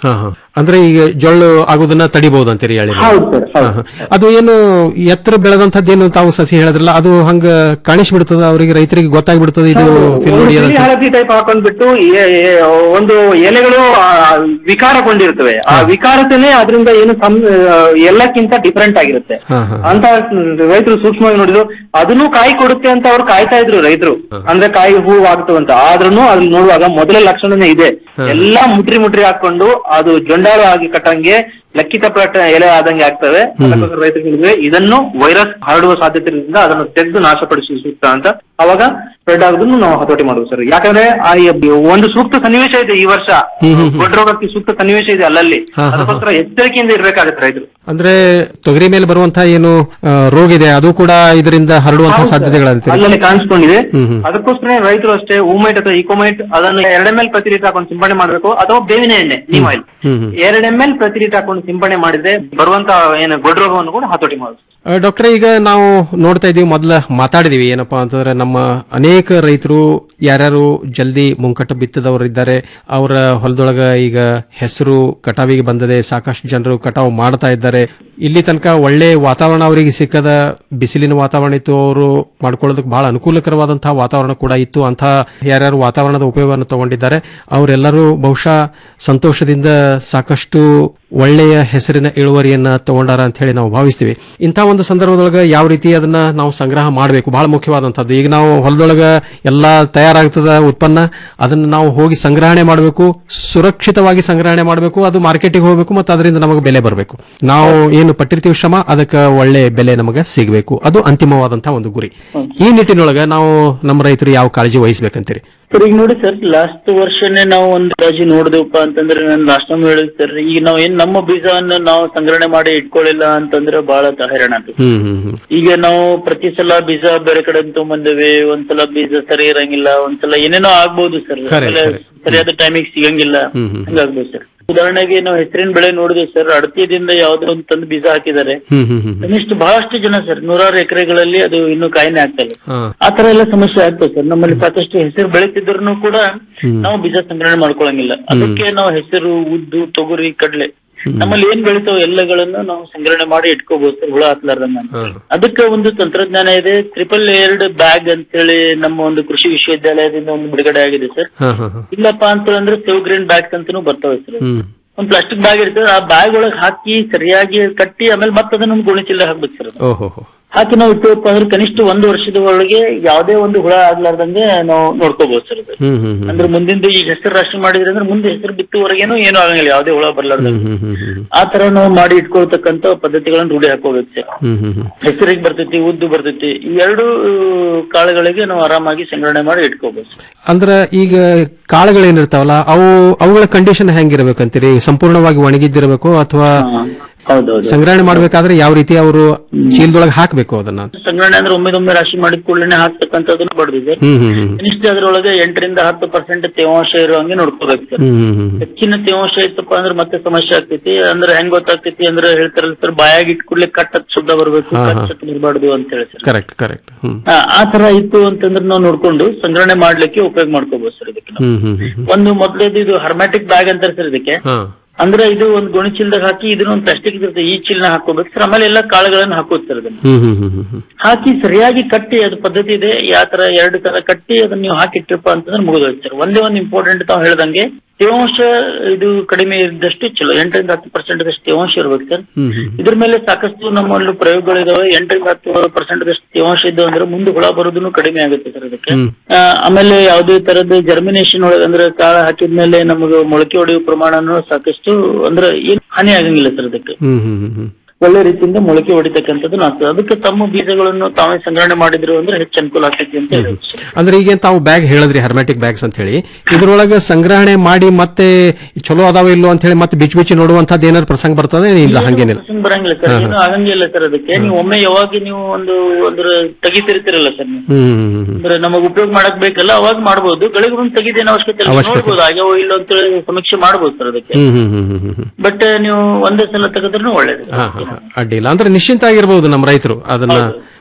ಹಾ ಹಾ ಅಂದ್ರೆ ಈಗ ಜೊಳ್ಳು ಆಗೋದನ್ನ ತಡಿಬಹುದು ಅಂತೀರಿ ಹೇಳಿ ನೀವು? ಹೌದು ಸರ್ ಹಾ, ಹಾ. ಅದು ಏನು ಎತ್ತರ ಬೆಳೆದಂತದ್ದೇನು ತಾವು ಸಸಿ ಹೇಳಿದ್ರಲ್ಲ ಅದು ಹಂಗ ಕಾಣಿಸ್ಬಿಡ್ತದ ಅವರಿಗೆ ರೈತರಿಗೆ ಗೊತ್ತಾಗ್ಬಿಡ್ತದ ಇದು ಫಿಲ್ ನೋಡಿ ಬಿಳಿ ಹಳದಿ ಟೈಪ್ ಹಾಕೊಂಡ್ಬಿಟ್ಟು ಎ- ಎ- ಒಂದು ಎಲೆಗಳು ಆ, ವಿಕಾರಗೊಂಡಿರ್ತವೆ ಆ ವಿಕಾರತೆನೆ ಅದರಿಂದ ಏನು ಸಂ ಆ, ಎಲ್ಲಕ್ಕಿಂತ ಡಿಫರೆಂಟ್ ಆಗಿರುತ್ತೆ ಹಾ ಹಾ ಅಂತ ರೈತರು ಸೂಕ್ಷ್ಮವಾಗಿ ನೋಡಿದ್ರು ಅದನ್ನು ಕಾಯಿ ಕೊಡುತ್ತೆ ಅಂತ ಅವ್ರು ಕಾಯ್ತಾ ಇದ್ರು ರೈತರು ಅಂದ್ರೆ ಕಾಯಿ ಹೂ ಆಗ್ತವೆ ಅಂತ ಆದ್ರೂ ಅದ್ನ ನೋಡುವಾಗ ಮೊದಲ ಲಕ್ಷಣನೇ ಇದೆ ಎಲ್ಲಾ ಮುಟ್ರಿ ಮುಟ್ರಿ ಹಾಕೊಂಡು ಅದು ಜೊಂಡಾಳು ಆಗಿ ಕಟ್ಟಂಗೆ ಲಕ್ಕಿತ ಪಟ್ಟ ಎಲೆ ಆದಂಗೆ ಆಗ್ತವೆ ಅದಕ್ಕೋಸ್ಕರ ರೈತರಿಗೆ ಹೇಳಿದ್ರೆ ಇದನ್ನು ವೈರಸ್ ಹರಡುವ ಸಾಧ್ಯತೆ ಇರೋದ್ರಿಂದ ಅದನ್ನು ತೆಗೆದು ನಾಶಪಡಿಸಿ ಸೂಕ್ತ ಅಂತ ಅವಾಗ ಸ್ಪ್ರೆಡ್ ಆಗೋದನ್ನು ನಾವು ಹತೋಟಿ ಮಾಡುದು ಸರ್ ಯಾಕಂದ್ರೆ ಆ ಈ- ಒಂದು ಸೂಕ್ತ ಸನ್ನಿವೇಶ ಇದೆ ಈ ವರ್ಷ ಗೊಡ್ಡ ರೋಗಕ್ಕೆ ಸೂಕ್ತ ಸನ್ನಿವೇಶ ಇದೆ ಅಲ್ಲಲ್ಲಿ ಹಾ, ಹಾ, ಹಾ. ಅದಕ್ಕೋಸ್ಕರ ಎಚ್ಚರಿಕೆಯಿಂದ ಇರ್ಬೇಕಾಗತ್ತೆ ರೈತರು ಅಂದ್ರೆ ತೊಗರಿ ಮೇಲೆ ಬರುವಂತಹ ಏನು ಆ, ರೋಗ ಇದೆ ಅದು ಕೂಡ ಇದರಿಂದ ಹರಡುವಂತಹ ಸಾಧ್ಯತೆಗಳಂತೀರಿ ಅಲ್ಲಲ್ಲಿ ಕಾಣಿಸ್ಕೊಂಡಿದೆ ಹ್ಮ್ ಹ್ಮ್ ಅದಕ್ಕೋಸ್ಕರ ರೈತರು ಅಷ್ಟೇ ಹೂಮೈಟ್ ಅಥವಾ ಇಕೋಮೈಟ್ ಅದನ್ನು ಎರಡ್ ಎಂ ಎಲ್ ಪ್ರತಿ ಲೀಟರ್ ಹಾಕೊಂಡು ಸಿಂಪಡಣೆ ಮಾಡಬೇಕು ಅಥವಾ ಬೇವಿನ ಎಣ್ಣೆ ನೀಮ್ ಆಯಿಲ್ ಹ್ಮ್ ಹ್ಮ್ ಎರಡ್ ಎಂ ಎಲ್ ಪ್ರತಿ ಲೀಟರ್ ಹಾಕೊಂಡು ಸಿಂಪಡಣೆ ಮಾಡಿದ್ರೆ ಬರುವಂತ ಏನು ಗೊಡ್ಡ ರೋಗವನ್ನು ಕೂಡ ಹತೋಟಿ ಮಾಡುದು ಆ, ಡಾಕ್ಟ್ರೆ ಈಗ ನಾವು ನೋಡ್ತಾ ಇದೀವಿ ಮೊದಲ ಮಾತಾಡಿದೀವಿ ಏನಪ್ಪಾ ಅಂತಂದ್ರೆ ನಮ್ಮ ಅನೇಕ ರೈತರು ಯಾರ್ಯಾರು ಜಲ್ದಿ ಮುಂಕಟ್ಟು ಬಿತ್ತದವರು ಇದ್ದಾರೆ ಅವರ ಹೊಲದೊಳಗ ಈಗ ಹೆಸರು ಕಟಾವಿಗೆ ಬಂದದೆ ಸಾಕಷ್ಟು ಜನರು ಕಟಾವು ಮಾಡ್ತಾ ಇದ್ದಾರೆ ಇಲ್ಲಿ ತನಕ ಒಳ್ಳೆ ವಾತಾವರಣ ಅವರಿಗೆ ಸಿಕ್ಕದ ಬಿಸಿಲಿನ ವಾತಾವರಣ ಇತ್ತು ಅವರು ಮಾಡ್ಕೊಳ್ಳೋದಕ್ಕೆ ಬಹಳ ಅನುಕೂಲಕರವಾದಂತಹ ವಾತಾವರಣ ಕೂಡ ಇತ್ತು ಅಂತ ಯಾರ್ಯಾರು ವಾತಾವರಣದ ಉಪಯೋಗವನ್ನು ತಗೊಂಡಿದ್ದಾರೆ ಅವರೆಲ್ಲರೂ ಬಹುಶಃ ಸಂತೋಷದಿಂದ ಸಾಕಷ್ಟು ಒಳ್ಳೆಯ ಹೆಸರಿನ ಇಳುವರಿಯನ್ನ ತಗೊಂಡಾರ ಅಂತ ಹೇಳಿ ನಾವು ಭಾವಿಸ್ತೀವಿ ಇಂಥ ಒಂದು ಸಂದರ್ಭದೊಳಗೆ ಯಾವ ರೀತಿ ಅದನ್ನ ನಾವು ಸಂಗ್ರಹ ಮಾಡಬೇಕು ಬಹಳ ಮುಖ್ಯವಾದಂತದ್ದು ಈಗ ನಾವು ಹೊಲದೊಳಗ ಎಲ್ಲಾ ತಯಾರಾಗ್ತದ ಉತ್ಪನ್ನ ಅದನ್ನ ನಾವು ಹೋಗಿ ಸಂಗ್ರಹಣೆ ಮಾಡಬೇಕು ಸುರಕ್ಷಿತವಾಗಿ ಸಂಗ್ರಹಣೆ ಮಾಡಬೇಕು ಅದು ಮಾರ್ಕೆಟಿಗೆ ಹೋಗಬೇಕು ಮತ್ತು ಅದರಿಂದ ನಮಗೆ ಬೆಲೆ ಬರಬೇಕು ನಾವು ಏನು ಪಟ್ಟಿರ್ತೀವಿ ಶ್ರಮ ಅದಕ್ಕೆ ಒಳ್ಳೆ ಬೆಲೆ ನಮಗೆ ಸಿಗಬೇಕು ಅದು ಅಂತಿಮವಾದಂತಹ ಒಂದು ಗುರಿ ಈ ನಿಟ್ಟಿನೊಳಗೆ ನಾವು ನಮ್ಮ ರೈತರು ಯಾವ ಕಾಳಜಿ ವಹಿಸ್ಬೇಕಂತೀರಿ ಸರ್ ಈಗ ನೋಡಿ ಸರ್ ಲಾಸ್ಟ್ ವರ್ಷನೇ ನಾವು ಒಂದು ರಾಜಿ ನೋಡಿದೆವಪ್ಪ ಅಂತಂದ್ರೆ ನಾನು ಲಾಸ್ಟ್ ಟೈಮ್ ಹೇಳಿದ್ ಸರ್ ಈಗ ನಾವ್ ಏನ್ ನಮ್ಮ ಬೀಜವನ್ನು ನಾವು ಸಂಗ್ರಹಣೆ ಮಾಡಿ ಇಟ್ಕೊಳ್ಳಿಲ್ಲ ಅಂತಂದ್ರೆ ಬಹಳ ಹೈರಾಣ ಆಗ್ತದೆ ಹ್ಮ್ ಹ್ಮ್ ಹ್ಮ್ ಈಗ ನಾವು ಪ್ರತಿ ಸಲ ಬೀಜ ಬೇರೆ ಕಡೆ ತಗೊಂಬಂದೇವೆ ಒಂದ್ಸಲ ಬೀಜ ಸರಿ ಇರಂಗಿಲ್ಲ ಒಂದ್ಸಲ ಏನೇನೋ ಆಗ್ಬೋದು ಸರ್ ಖರೆ, ಆಮೇಲೆ ಖರೆ. ಸರಿಯಾದ ಟೈಮಿಗೆ ಸಿಗಂಗಿಲ್ಲ ಹ್ಮ್ ಹ್ಮ್ ಹಂಗಾಗ್ಬೋದು ಸರ್ ಉದಾಹರಣೆಗೆ ನಾವು ಹೆಸರಿನ ಬೆಳೆ ನೋಡಿದ್ವಿ ಸರ್ ಅಡತಿದಿಂದ ಯಾವ್ದೋ ಒಂದು ತಂದು ಬೀಜ ಹಾಕಿದ್ದಾರೆ ಹ್ಮ್ ಹ್ಮ್ ಹ್ಮ್ ಕನಿಷ್ಠ ಬಹಳಷ್ಟು ಜನ ಸರ್ ನೂರಾರು ಎಕರೆಗಳಲ್ಲಿ ಅದು ಇನ್ನೂ ಕಾಯಿನೇ ಆಗ್ತಾ ಇಲ್ಲ ಹಾ ಆ ತರ ಎಲ್ಲ ಸಮಸ್ಯೆ ಆಗ್ತದೆ ಸರ್ ನಮ್ಮಲ್ಲಿ ಸಾಕಷ್ಟು ಹೆಸರು ಬೆಳೀತಿದ್ರು ಕೂಡ ನಾವು ಬೀಜ ಸಂಗ್ರಹಣೆ ಮಾಡ್ಕೊಳಂಗಿಲ್ಲ ಅದಕ್ಕೆ ನಾವು ಹೆಸರು ಉದ್ದು ತೊಗರಿ ಕಡ್ಲೆ ನಮ್ಮಲ್ಲಿ ಏನ್ ಬೆಳಿತಾವ ಎಲ್ಲಗಳನ್ನು ನಾವು ಸಂಗ್ರಹಣೆ ಮಾಡಿ ಇಟ್ಕೋಬಹುದು ಸರ್ ಹುಳ ಹತ್ಲಾರ್ದಂಗ ಅದಕ್ಕೆ ಒಂದು ತಂತ್ರಜ್ಞಾನ ಇದೆ ಟ್ರಿಪಲ್ ಲೇಯರ್ಡ್ ಬ್ಯಾಗ್ ಅಂತ ಹೇಳಿ ನಮ್ಮ ಒಂದು ಕೃಷಿ ವಿಶ್ವವಿದ್ಯಾಲಯದಿಂದ ಒಂದು ಬಿಡುಗಡೆ ಆಗಿದೆ ಸರ್ ಹಾ ಹಾ ಹಾ ಇಲ್ಲಪ್ಪ ಅಂತ ಅಂದ್ರೆ ಸೇವ್ ಗ್ರೀನ್ ಬ್ಯಾಗ್ಸ್ ಅಂತಾನು ಬರ್ತವೆ ಸರ್ ಹ್ಮ್ ಒಂದ್ ಪ್ಲಾಸ್ಟಿಕ್ ಬ್ಯಾಗ್ ಇರ್ತದೆ ಆ ಬ್ಯಾಗ್ ಒಳಗೆ ಹಾಕಿ ಸರಿಯಾಗಿ ಕಟ್ಟಿ ಆಮೇಲೆ ಮತ್ತೆ ಅದನ್ನ ಒಂದು ಗೋಣಿ ಚೀಲ ಹಾಕ್ಬೇಕು ಸರ್ ಓಹೋ ಹೋ ಹಾಕಿ ನಾವು ಇಟ್ಟುವಪ್ಪ ಅಂದ್ರೆ ಕನಿಷ್ಠ ಒಂದು ವರ್ಷದ ಒಳಗೆ ಯಾವುದೇ ಒಂದು ಹುಳ ಆಗ್ಲಾರ್ದಂಗೆ ನಾವು ನೋಡ್ಕೋಬಹುದು ಸರ್ ಅದು ಹ್ಮ್ ಹ್ಮ್ ಹ್ಮ್ ಅಂದ್ರೆ ಮುಂದಿಂದ ಈಗ ಹೆಸರು ರಾಶಿ ಮಾಡಿದ್ರೆ ಅಂದ್ರೆ ಮುಂದೆ ಹೆಸರು ಬಿತ್ತುವರೆಗೇನು ಏನು ಆಗಂಗಿಲ್ಲ ಯಾವುದೇ ಹುಳ ಬರ್ಲಾರ್ದಂಗೆ ಹ್ಮ್ ಹ್ಮ್ ಹ್ಮ್ ಆ ತರ ನಾವು ಮಾಡಿ ಇಟ್ಕೊಳ್ತಕ್ಕಂತ ಪದ್ಧತಿಗಳನ್ನ ರೂಢಿ ಹಾಕೋಬೇಕು ಸರ್ ಹ್ಮ್ ಹ್ಮ್ ಹ್ಮ್ ಹೆಸರಿಗೆ ಬರ್ತೈತಿ ಉದ್ದು ಬರ್ತೈತಿ ಈ ಎರಡು ಕಾಳುಗಳಿಗೆ ನಾವು ಆರಾಮಾಗಿ ಸಂಗ್ರಹಣೆ ಮಾಡಿ ಇಟ್ಕೋಬಹುದು ಅಂದ್ರ ಈಗ ಕಾಳುಗಳೇನಿರ್ತಾವಲ್ಲ ಅವು ಅವುಗಳ ಕಂಡೀಷನ್ ಹೆಂಗಿರ್ಬೇಕಂತೀರಿ ಸಂಪೂರ್ಣವಾಗಿ ಒಣಗಿದ್ದಿರಬೇಕು ಅಥವಾ ಹೌದೌದು ಸಂಗ್ರಹಣೆ ಮಾಡ್ಬೇಕಾದ್ರೆ ಯಾವ ರೀತಿ ಅವರು ಚೀಲದೊಳಗೆ ಹಾಕ್ಬೇಕು ಅದನ್ನ ಸಂಗ್ರಹಣೆ ಅಂದ್ರೆ ಒಮ್ಮೆದೊಮ್ಮೆ ರಾಶಿ ಮಾಡಿದ ಕೂಡಲೇ ಹಾಕ್ತಕ್ಕಂಥದ್ದನ್ನು ಬಡ್ದಿದೆ ಹ್ಮ್ ಹ್ಮ್ ಹ್ಮ್ ಕನಿಷ್ಠ ಅದರೊಳಗೆ ಎಂಟರಿಂದ ಹತ್ತು ಪರ್ಸೆಂಟ್ ತೇವಾಂಶ ಇರೋ ಹಂಗೆ ನೋಡ್ಕೋಬೇಕು ಸರ್ ಹ್ಮ್ ಹ್ಮ್ ಹ್ಮ್ ಹೆಚ್ಚಿನ ತೇವಾಂಶ ಇತ್ತಪ್ಪ ಅಂದ್ರೆ ಮತ್ತೆ ಸಮಸ್ಯೆ ಆಗ್ತೈತಿ ಅಂದ್ರೆ ಹೆಂಗ್ ಗೊತ್ತಾಗ್ತೈತಿ ಅಂದ್ರೆ ಹೇಳ್ತಾರಲ್ಲ ಸರ್ ಬಾಯಾಗಿ ಇಟ್ಕೊಡ್ಲೆ ಕಟ್ ಹತ್ ಶುದ್ಧ ಬರ್ಬೇಕು ಹಾ, ಹಾ. ಕಟ್ ಹತ್ ಬರ್ಬಾರ್ದು ಅಂತ ಹೇಳಿ ಸರ್ ಕರೆಕ್ಟ್ ಕರೆಕ್ಟ್ ಹ್ಮ್ ಆ, ಆ ತರ ಇತ್ತು ಅಂತಂದ್ರೆ ನಾವು ನೋಡ್ಕೊಂಡು ಸಂಗ್ರಹಣೆ ಮಾಡ್ಲಿಕ್ಕೆ ಉಪಯೋಗ ಮಾಡ್ಕೋಬಹುದು ಸರ್ ಇದಕ್ಕೆ ನಾವು. ಹ್ಮ್ ಹ್ಮ್ ಹ್ಮ್ ಹ್ಮ್ ಒಂದು ಮೊದಲೇದು ಇದು ಹರ್ಮ್ಯಾಟಿಕ್ ಬ್ಯಾಗ್ ಅಂತಾರೆ ಸರ್ ಇದಕ್ಕೆ ಹಾ ಅಂದ್ರೆ ಇದು ಒಂದು ಗೋಣಿ ಚೀಲದಾಗ ಹಾಕಿ ಇದನ್ನ ಒಂದು ಪ್ಲಾಸ್ಟಿಕ್ ಇರುತ್ತೆ ಈ ಚೀಲನ ಹಾಕೋಬೇಕು ಸರ್ ಆಮೇಲೆ ಎಲ್ಲ ಕಾಳುಗಳನ್ನ ಹಾಕೋದು ಸರ್ ಅದನ್ನ ಹ್ಮ್ ಹ್ಮ್ ಹ್ಮ್ ಹ್ಮ್ ಹ್ಮ್ ಹಾಕಿ ಸರಿಯಾಗಿ ಕಟ್ಟಿ ಅದು ಪದ್ಧತಿ ಇದೆ ಯಾವ ತರ ಎರಡು ತರ ಕಟ್ಟಿ ಅದನ್ನ ನೀವು ಹಾಕಿಟ್ರಪ್ಪ ಅಂತಂದ್ರೆ ಮುಗಿದೋಯ್ತು ಸರ್ ಒಂದೇ ಒಂದು ಇಂಪಾರ್ಟೆಂಟ್ ತಾವು ಹೇಳ್ದಂಗೆ ತೇವಾಂಶ ಇದು ಕಡಿಮೆ ಇದ್ದಷ್ಟು ಚಲೋ ಎಂಟರಿಂದ ಹತ್ತು ಪರ್ಸೆಂಟ್ ದಷ್ಟು ತೇವಾಂಶ ಇರ್ಬೇಕು ಸರ್ ಹ್ಮ್ ಹ್ಮ್ ಇದ್ರ ಮೇಲೆ ಸಾಕಷ್ಟು ನಮ್ಮಲ್ಲಿ ಪ್ರಯೋಗಗಳಿದಾವೆ ಎಂಟರಿಂದ ಹತ್ತು ಪರ್ಸೆಂಟ್ ದಷ್ಟು ತೇವಾಂಶ ಇದ್ದು ಅಂದ್ರೆ ಮುಂದೆ ಹುಳ ಬರೋದನ್ನು ಕಡಿಮೆ ಆಗುತ್ತೆ ಸರ್ ಅದಕ್ಕೆ ಹ್ಮ್ ಆ, ಆಮೇಲೆ ಯಾವುದೇ ತರದ ಜರ್ಮಿನೇಷನ್ ಒಳಗೆ ಅಂದ್ರೆ ಕಾಳ ಹಾಕಿದ್ಮೇಲೆ ನಮಗೆ ಮೊಳಕೆ ಹೊಡೆಯುವ ಪ್ರಮಾಣನು ಸಾಕಷ್ಟು ಅಂದ್ರೆ ಏನ್ ಹಾನಿ ಆಗಂಗಿಲ್ಲ ಸರ್ ಅದಕ್ಕೆ ಹ್ಮ್ ಹ್ಮ್ ಹ್ಮ್ ಹ್ಮ್ ಒಳ್ಳೆ ರೀತಿಯಿಂದ ಮೊಳಕೆ ಹೊಡಿತಕ್ಕಂಥದ್ದು ಆಗ್ತದೆ ಅದಕ್ಕೆ ತಮ್ಮ ಬೀಜಗಳನ್ನು ತಾವೇ ಸಂಗ್ರಹಣೆ ಮಾಡಿದ್ರು ಅಂದ್ರೆ ಹೆಚ್ಚು ಅನುಕೂಲ ಆಗ್ತೈತಿ ಅಂತ ಹೇಳಿ ಅಂದ್ರೆ ಈಗ ತಾವು ಬ್ಯಾಗ್ ಹೇಳಿದ್ರಿ ಹರ್ಮ್ಯಾಟಿಕ್ ಬ್ಯಾಗ್ಸ್ ಅಂತ ಹೇಳಿ ಇದ್ರೊಳಗೆ ಸಂಗ್ರಹಣೆ ಮಾಡಿ ಮತ್ತೆ ಚಲೋ ಅದಾವ ಇಲ್ಲೋ ಅಂತ ಹೇಳಿ ಮತ್ತೆ ಬಿಚ್ಚಿ ಬಿಚ್ಚಿ ನೋಡುವಂತದ್ದು ಏನಾದ್ರು ಪ್ರಸಂಗ ಬರ್ತದೆ ಇಲ್ಲ ಹಂಗೇನಿಲ್ಲ ಪ್ರಸಂಗ ಬರಂಗಿಲ್ಲ ಸರ್ ಹಾ, ಹಾ. ಏನು ಆಗಂಗಿಲ್ಲ ಸರ್ ಅದಕ್ಕೆ ನೀವು ಒಮ್ಮೆ ಯಾವಾಗ ನೀವು ಒಂದು ಅಂದ್ರೆ ತೆಗಿತಿರ್ತಿರಲ್ಲ ಸರ್ ನೀವು ಹ್ಮ್ ಹ್ಮ್ ಹ್ಮ್ ಹ್ಮ್ ಅಂದ್ರೆ ನಮಗ್ ಉಪಯೋಗ ಮಾಡಕ್ ಬೇಕಲ್ಲ ಅವಾಗ ಮಾಡ್ಬೋದು ಗಳಿಗೆ ಒಂದು ತೆಗಿದೇನು ಅವಶ್ಯಕತೆ ಇಲ್ಲ ಅವಶ್ಯಕತೆ ನೋಡ್ಬೋದು ಆಗ್ಯಾವೋ ಇಲ್ಲ ಅಂತ ಹೇಳಿ ಸಮೀಕ್ಷೆ ಮಾಡ್ಬೋದು ಸರ್ ಅದಕ್ಕೆ ಹ್ಮ್ ಹ್ಮ್ ಹ್ಮ್ ಹ್ಮ್ ಹ್ಮ್ ಹ್ಮ್ ಬಟ್ ನೀವು ಒಂದೇ ಸಲ ತೆಗೆದ್ರೂ ಒಳ್ಳೇದು ಹಾ ಹಾ ಹಾ. ಅಡ್ಡಿಲ್ಲ ಅಂದ್ರೆ ನಿಶ್ಚಿಂತ ಆಗಿರ್ಬೋದು ನಮ್ಮ ರೈತರು ಅದನ್ನ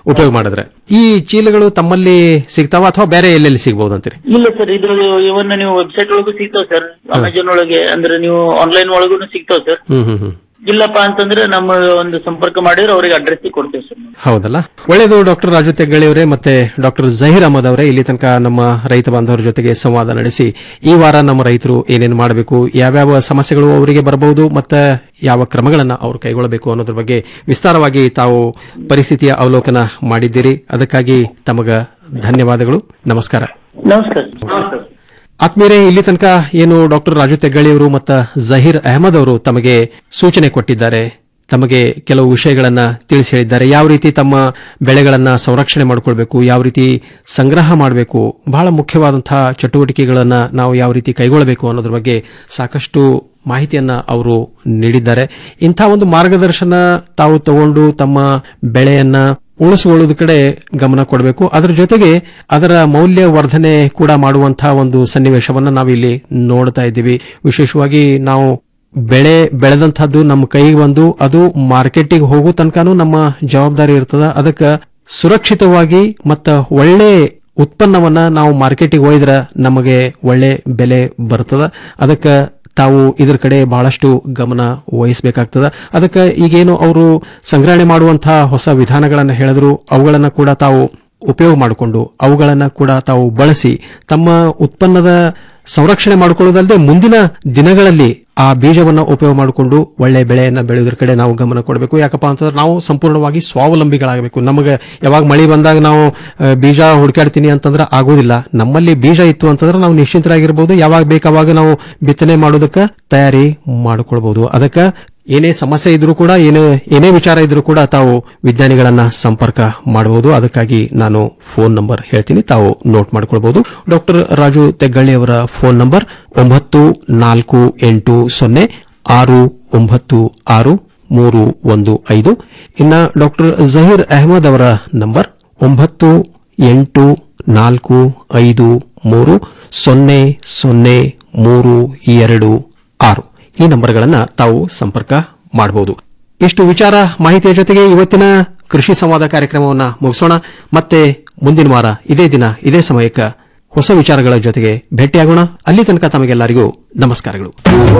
ಉಪಯೋಗ ಮಾಡಿದ್ರೆ ಈ ಚೀಲಗಳು ತಮ್ಮಲ್ಲಿ ಸಿಗ್ತಾವ ಅಥವಾ ಬೇರೆ ಎಲ್ಲೆಲ್ಲಿ ಸಿಗ್ಬಹುದು ಅಂತೀರಿ ಇಲ್ಲ ಸರ್ ಇದು ಇವನ್ನ ನೀವು ವೆಬ್ಸೈಟ್ ಒಳಗೂ ಸಿಗ್ತಾವ ಸರ್ ಅಮೆಜಾನ್ ಒಳಗೆ ಅಂದ್ರೆ ನೀವು ಆನ್ಲೈನ್ ಒಳಗೂ ಸಿಗ್ತಾವ ಸರ್ ಹ್ಮ್ ಹ್ಮ್ ಹ್ಮ್ ಇಲ್ಲಪ್ಪ ಅಂತಂದ್ರೆ ನಮ್ಮ ಒಂದು ಸಂಪರ್ಕ ಮಾಡಿದ್ರೆ ಅವ್ರಿಗೆ ಅಡ್ರೆಸ್ ಕೊಡ್ತೇವೆ ಸರ್ ಹೌದಲ್ಲ ಒಳ್ಳೆಯದು ಡಾಕ್ಟರ್ ರಾಜು ತೆಗ್ಗಳಿ ಅವರೇ ಮತ್ತೆ ಡಾಕ್ಟರ್ ಜಹೀರ್ ಅಹಮದ್ ಅವರೇ ಇಲ್ಲಿ ತನಕ ನಮ್ಮ ರೈತ ಬಾಂಧವರ ಜೊತೆಗೆ ಸಂವಾದ ನಡೆಸಿ ಈ ವಾರ ನಮ್ಮ ರೈತರು ಏನೇನು ಮಾಡಬೇಕು ಯಾವ್ಯಾವ ಸಮಸ್ಯೆಗಳು ಅವರಿಗೆ ಬರಬಹುದು ಮತ್ತೆ ಯಾವ ಕ್ರಮಗಳನ್ನ ಅವರು ಕೈಗೊಳ್ಳಬೇಕು ಅನ್ನೋದ್ರ ಬಗ್ಗೆ ವಿಸ್ತಾರವಾಗಿ ತಾವು ಪರಿಸ್ಥಿತಿಯ ಅವಲೋಕನ ಮಾಡಿದ್ದೀರಿ ಅದಕ್ಕಾಗಿ ತಮಗ ಧನ್ಯವಾದಗಳು ನಮಸ್ಕಾರ ನಮಸ್ಕಾರ ನಮಸ್ಕಾರ ಆತ್ಮೀಯರೇ ಇಲ್ಲಿ ತನಕ ಏನು ಡಾಕ್ಟರ್ ರಾಜು ತೆಗ್ಗಳಿ ಅವರು ಮತ್ತು ಜಹೀರ್ ಅಹಮದ್ ಅವರು ತಮಗೆ ಸೂಚನೆ ಕೊಟ್ಟಿದ್ದಾರೆ ತಮಗೆ ಕೆಲವು ವಿಷಯಗಳನ್ನ ತಿಳಿಸಿ ಹೇಳಿದ್ದಾರೆ ಯಾವ ರೀತಿ ತಮ್ಮ ಬೆಳೆಗಳನ್ನ ಸಂರಕ್ಷಣೆ ಮಾಡಿಕೊಳ್ಬೇಕು ಯಾವ ರೀತಿ ಸಂಗ್ರಹ ಮಾಡಬೇಕು ಬಹಳ ಮುಖ್ಯವಾದಂತಹ ಚಟುವಟಿಕೆಗಳನ್ನ ನಾವು ಯಾವ ರೀತಿ ಕೈಗೊಳ್ಳಬೇಕು ಅನ್ನೋದ್ರ ಬಗ್ಗೆ ಸಾಕಷ್ಟು ಮಾಹಿತಿಯನ್ನ ಅವರು ನೀಡಿದ್ದಾರೆ ಇಂಥ ಒಂದು ಮಾರ್ಗದರ್ಶನ ತಾವು ತಗೊಂಡು ತಮ್ಮ ಬೆಳೆಯನ್ನ ಉಳಿಸಿಕೊಳ್ಳೋದ ಕಡೆ ಗಮನ ಕೊಡಬೇಕು ಅದರ ಜೊತೆಗೆ ಅದರ ಮೌಲ್ಯ ವರ್ಧನೆ ಕೂಡ ಮಾಡುವಂತಹ ಒಂದು ಸನ್ನಿವೇಶವನ್ನ ನಾವಿಲ್ಲಿ ನೋಡ್ತಾ ಇದ್ದೀವಿ ವಿಶೇಷವಾಗಿ ನಾವು ಬೆಳೆ ಬೆಳೆದಂತಹದ್ದು ನಮ್ಮ ಕೈಗೆ ಬಂದು ಅದು ಮಾರ್ಕೆಟಿಗೆ ಹೋಗೋ ತನಕನೂ ನಮ್ಮ ಜವಾಬ್ದಾರಿ ಇರ್ತದ ಅದಕ್ಕೆ ಸುರಕ್ಷಿತವಾಗಿ ಮತ್ತ ಒಳ್ಳೆ ಉತ್ಪನ್ನವನ್ನ ನಾವು ಮಾರ್ಕೆಟಿಗೆ ಒಯ್ದ್ರ ನಮಗೆ ಒಳ್ಳೆ ಬೆಲೆ ಬರ್ತದ ಅದಕ್ಕೆ ತಾವು ಇದ್ರ ಕಡೆ ಬಹಳಷ್ಟು ಗಮನ ವಹಿಸಬೇಕಾಗ್ತದ ಅದಕ್ಕೆ ಈಗೇನು ಅವರು ಸಂಗ್ರಹಣೆ ಮಾಡುವಂತಹ ಹೊಸ ವಿಧಾನಗಳನ್ನು ಹೇಳಿದ್ರು ಅವುಗಳನ್ನ ಕೂಡ ತಾವು ಉಪಯೋಗ ಮಾಡಿಕೊಂಡು ಅವುಗಳನ್ನ ಕೂಡ ತಾವು ಬಳಸಿ ತಮ್ಮ ಉತ್ಪನ್ನದ ಸಂರಕ್ಷಣೆ ಮಾಡಿಕೊಳ್ಳೋದಲ್ಲದೆ ಮುಂದಿನ ದಿನಗಳಲ್ಲಿ ಆ ಬೀಜವನ್ನ ಉಪಯೋಗ ಮಾಡಿಕೊಂಡು ಒಳ್ಳೆ ಬೆಳೆಯನ್ನ ಬೆಳೆಯೋದ್ರ ಕಡೆ ನಾವು ಗಮನ ಕೊಡಬೇಕು ಯಾಕಪ್ಪ ಅಂತಂದ್ರೆ ನಾವು ಸಂಪೂರ್ಣವಾಗಿ ಸ್ವಾವಲಂಬಿಗಳಾಗಬೇಕು ನಮಗೆ ಯಾವಾಗ ಮಳೆ ಬಂದಾಗ ನಾವು ಆ, ಬೀಜ ಹುಡುಕಾಡ್ತೀನಿ ಅಂತಂದ್ರೆ ಆಗೋದಿಲ್ಲ ನಮ್ಮಲ್ಲಿ ಬೀಜ ಇತ್ತು ಅಂತಂದ್ರೆ ನಾವು ನಿಶ್ಚಿಂತರಾಗಿರ್ಬೋದು ಯಾವಾಗ ಬೇಕಾವಾಗ ನಾವು ಬಿತ್ತನೆ ಮಾಡೋದಕ್ಕೆ ತಯಾರಿ ಮಾಡಿಕೊಳ್ಬಹುದು ಅದಕ್ಕೆ ಏನೇ ಸಮಸ್ಯೆ ಇದ್ರೂ ಕೂಡ ಏನೇ ಏನೇ ವಿಚಾರ ಇದ್ರೂ ಕೂಡ ತಾವು ವಿಜ್ಞಾನಿಗಳನ್ನ ಸಂಪರ್ಕ ಮಾಡಬಹುದು ಅದಕ್ಕಾಗಿ ನಾನು ಫೋನ್ ನಂಬರ್ ಹೇಳ್ತೀನಿ ತಾವು ನೋಟ್ ಮಾಡ್ಕೊಳ್ಬಹುದು ಡಾಕ್ಟರ್ ರಾಜು ತೆಗ್ಗಳ್ಳಿ ಅವರ ಫೋನ್ ನಂಬರ್ ಒಂಬತ್ತು ನಾಲ್ಕು ಎಂಟು ಸೊನ್ನೆ ಆರು ಒಂಬತ್ತು ಆರು ಮೂರು ಒಂದು ಐದು ಇನ್ನ ಡಾಕ್ಟರ್ ಜಹೀರ್ ಅಹಮದ್ ಅವರ ನಂಬರ್ ಒಂಬತ್ತು ಎಂಟು ನಾಲ್ಕು ಐದು ಮೂರು ಸೊನ್ನೆ ಸೊನ್ನೆ ಮೂರು ಎರಡು ಆರು ಈ ನಂಬರ್ಗಳನ್ನ ತಾವು ಸಂಪರ್ಕ ಮಾಡಬಹುದು ಇಷ್ಟು ವಿಚಾರ ಮಾಹಿತಿಯ ಜೊತೆಗೆ ಇವತ್ತಿನ ಕೃಷಿ ಸಂವಾದ ಕಾರ್ಯಕ್ರಮವನ್ನು ಮುಗಿಸೋಣ ಮತ್ತೆ ಮುಂದಿನ ವಾರ ಇದೇ ದಿನ ಇದೇ ಸಮಯಕ್ಕೆ ಹೊಸ ವಿಚಾರಗಳ ಜೊತೆಗೆ ಭೇಟಿಯಾಗೋಣ ಅಲ್ಲಿ ತನಕ ತಮಗೆಲ್ಲರಿಗೂ ನಮಸ್ಕಾರಗಳು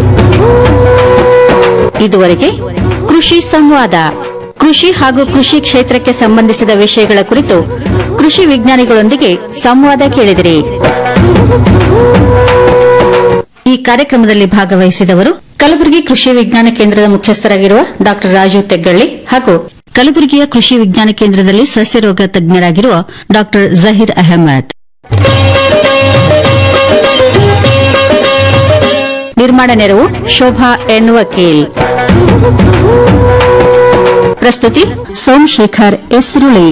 ಇದುವರೆಗೆ ಕೃಷಿ ಸಂವಾದ ಕೃಷಿ ಹಾಗೂ ಕೃಷಿ ಕ್ಷೇತ್ರಕ್ಕೆ ಸಂಬಂಧಿಸಿದ ವಿಷಯಗಳ ಕುರಿತು ಕೃಷಿ ವಿಜ್ಞಾನಿಗಳೊಂದಿಗೆ ಸಂವಾದ ಕೇಳಿದಿರಿ ಈ ಕಾರ್ಯಕ್ರಮದಲ್ಲಿ ಭಾಗವಹಿಸಿದವರು ಕಲಬುರಗಿ ಕೃಷಿ ವಿಜ್ಞಾನ ಕೇಂದ್ರದ ಮುಖ್ಯಸ್ಥರಾಗಿರುವ ಡಾ ರಾಜು ತೆಗ್ಗಳ್ಳಿ ಹಾಗೂ ಕಲಬುರಗಿಯ ಕೃಷಿ ವಿಜ್ಞಾನ ಕೇಂದ್ರದಲ್ಲಿ ಸಸ್ಯರೋಗ ತಜ್ಞರಾಗಿರುವ ಡಾ ಜಹೀರ್ ಅಹಮದ್ ನಿರ್ಮಾಣ ನೆರವು ಶೋಭಾ ಎನ್ ವಕೀಲ್ ಪ್ರಸ್ತುತಿ ಸೋಮಶೇಖರ್ ಎಸ್ರುಳಿ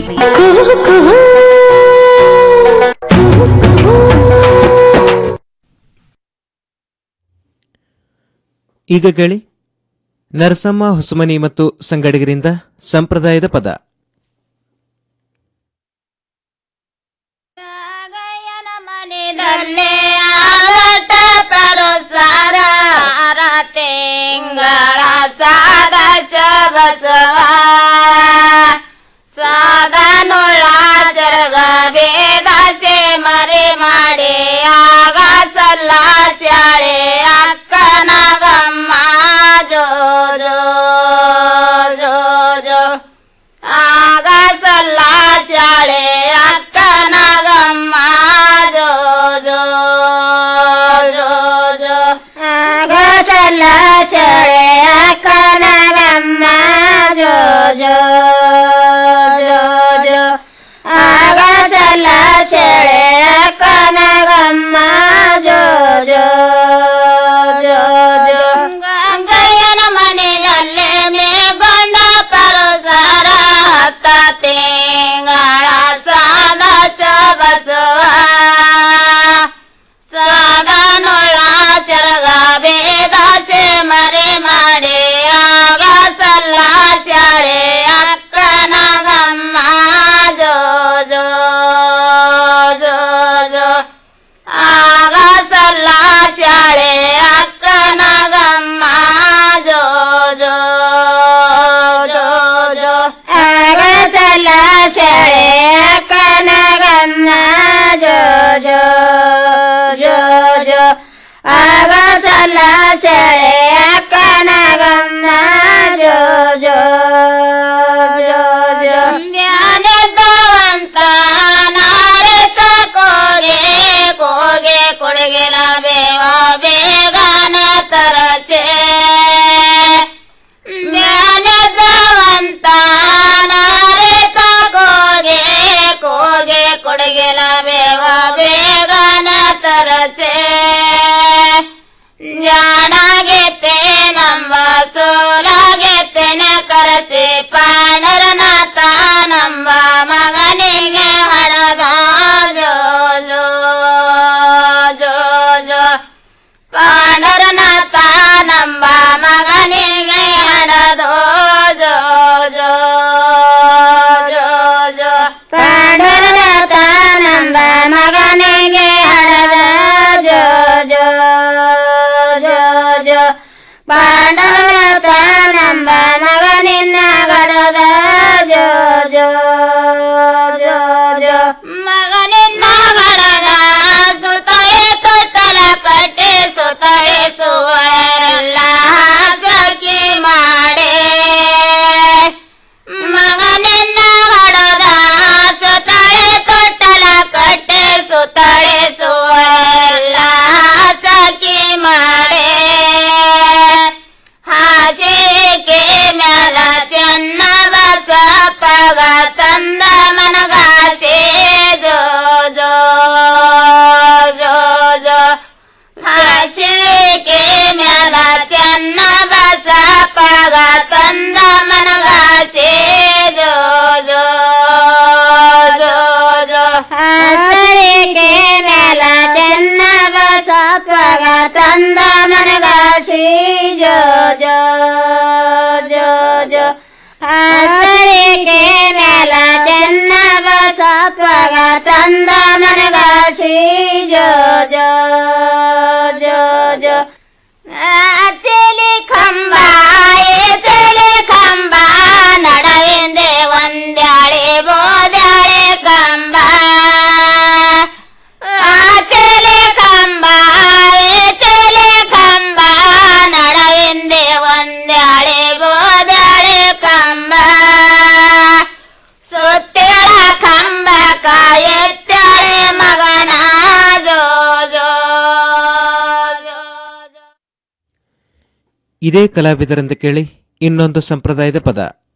ಈಗ ಕೇಳಿ ನರಸಮ್ಮ ಹೊಸಮನಿ ಮತ್ತು ಸಂಗಡಿಗರಿಂದ ಸಂಪ್ರದಾಯದ ಪದ ಮನೆಯಲ್ಲೇ ಆಗಟ ಪರಸಾರ ತಿಂಗಳ ಸಾದ ಬಸವ ಸಾದನುಳ್ಳ ಜರಗ ಬೇದಾಸೆ ಮರೆ ಮಾಡಿ ಆಗ ಸಲ್ಲ ಸ್ಯಾಳೆ ಅಕ್ಕನಗಮ್ಮ ಜೋ ಜೋ ಜೋ ಜೋ ಆಗ ಸಲ್ಲ ಸ್ಯಾಳೆ ಅಕ್ಕನಗಮ್ಮ ಜೋ ಜೋ ಜೋ ಜೋ ಆಗ ಸಲ್ಲ ಸ್ಯಾಳೆ ಅಕ್ಕನಗಮ್ಮ ಜೋ ಜೋ ಜೋ ಜೋ ಜೋ ಜೋ ಜೋ ಆಗ ಸಲ ಸೆಳೆ ಅಕ್ಕನಗಮ್ಮ ಜೋ ಜೋ ಜೋ ಜೋ ಜ್ಞಾನದವಂತ ನಾರತ ಕೋಗೆ ಕೋಗೆ ಕೊಡಗಿನ ಬೇವ ಬೇಗನ ತರಸೆ ಜ್ಞಾನದವಂತ ನಾರತ ಕೋಗೆ ಕೋಗೆ ಕೊಡಗಿನ ಬೇವ ಬೇಗನ ತರಸೆ ಜಾಣಾಗೆತ್ತೆ ನಂಬ ಸೋಲಾಗೆತ್ತೆನ ಕರಸಿ ಪಾಣರನಾಥ ನಂಬ ಮಗನಿಗೆ ಹಣದ ಜೋ ಜೋ ಜೋ ಜೋ ಪಾಣರನಾಥ ನಂಬ ಮಗನಿಗೆ ಹಣದೋ ಜೋ ಜೋ ಜೋ ಜೋ ಪಾಂಡರನಾಥ ನಂಬ ಮಗನಿಗೆ ಹಣದ ಜೋ ಜೋ ಜೋ ಜೋ ಪಾಂಡರನಾಥ ನಂಬ ಮಗನಿನ್ನ ಗಡದ ಜೋ ಜೋ ಜೋ ಜೋ ಮಗನಿನ್ನ ಗಡದ ಸುತಳೆ ತೊಟ್ಟಲ ಕಟ್ಟಿ ಸುತಳೆ ಸುವಳೆಲ್ಲ ಹಾಸಕಿ ಮಾಡೆ ಮಗನಿನ್ನ ಗಡದ ಸುತಳೆ ತೊಟ್ಟಲ ಕಟ್ಟಿ ಸುತಳೆ ಸುವಳೆಲ್ಲ ಹಾಸಕಿ ಮಾಡೆ ಹಾಸಿಗೆ ಮ್ಯಾಲ ಚೆನ್ನ ಬಸ ಪಗ ತಂದ ಮನಗಾಸೆ ಜೋ ಜೋ ಜೋ ಜೋ ಹಾಸಿಗೆ ಮ್ಯಾಲ ಚೆನ್ನ ಬಸ ಪಗ ತಂದ ಮನಗಾಸೆ ಜೋ ಜೋ ಜೋ ಜೋ ಹಾಸಿಗೆ ಮ್ಯಾಲ ಚೆನ್ನ ಬಸ ಪಗ ತಂದ ಮನಗಾಸಿ ಜೋ ಜೋ ಜೋ ಜೋ ಹಾಸರಿಗೆ ಮ್ಯಾಲ ಚೆನ್ನ ಬಸತ್ವಗ ತಂದ ಮನಗಾಸಿ ಜೋ ಜೋ ಜೋ ಜೋ ಅಚ್ಚಲಿ ಕಂಬ ಎತ್ತಲಿ ಕಂಬ ನಡವಿಂದೆ ಒಂದ್ಯಾಳೆ ಬೋದ್ಯಾಳೆ ಕಂಬ ಆಚಲೆ ಕಂಬ ಎತ್ತಲೆ ಕಂಬ ನಡವಿಂದೆ ಒಂದ್ಯಾಳೆ ಬೋದ್ಯಾಳೆ ಕಂಬ ಸುತ್ತೇಳ ಕಂಬ ಎತ್ತಾಳೆ ಮಗನ ಜೋ ಜೋ ಇದೇ ಕಲಾವಿದರಿಂದ ಕೇಳಿ ಇನ್ನೊಂದು ಸಂಪ್ರದಾಯದ ಪದ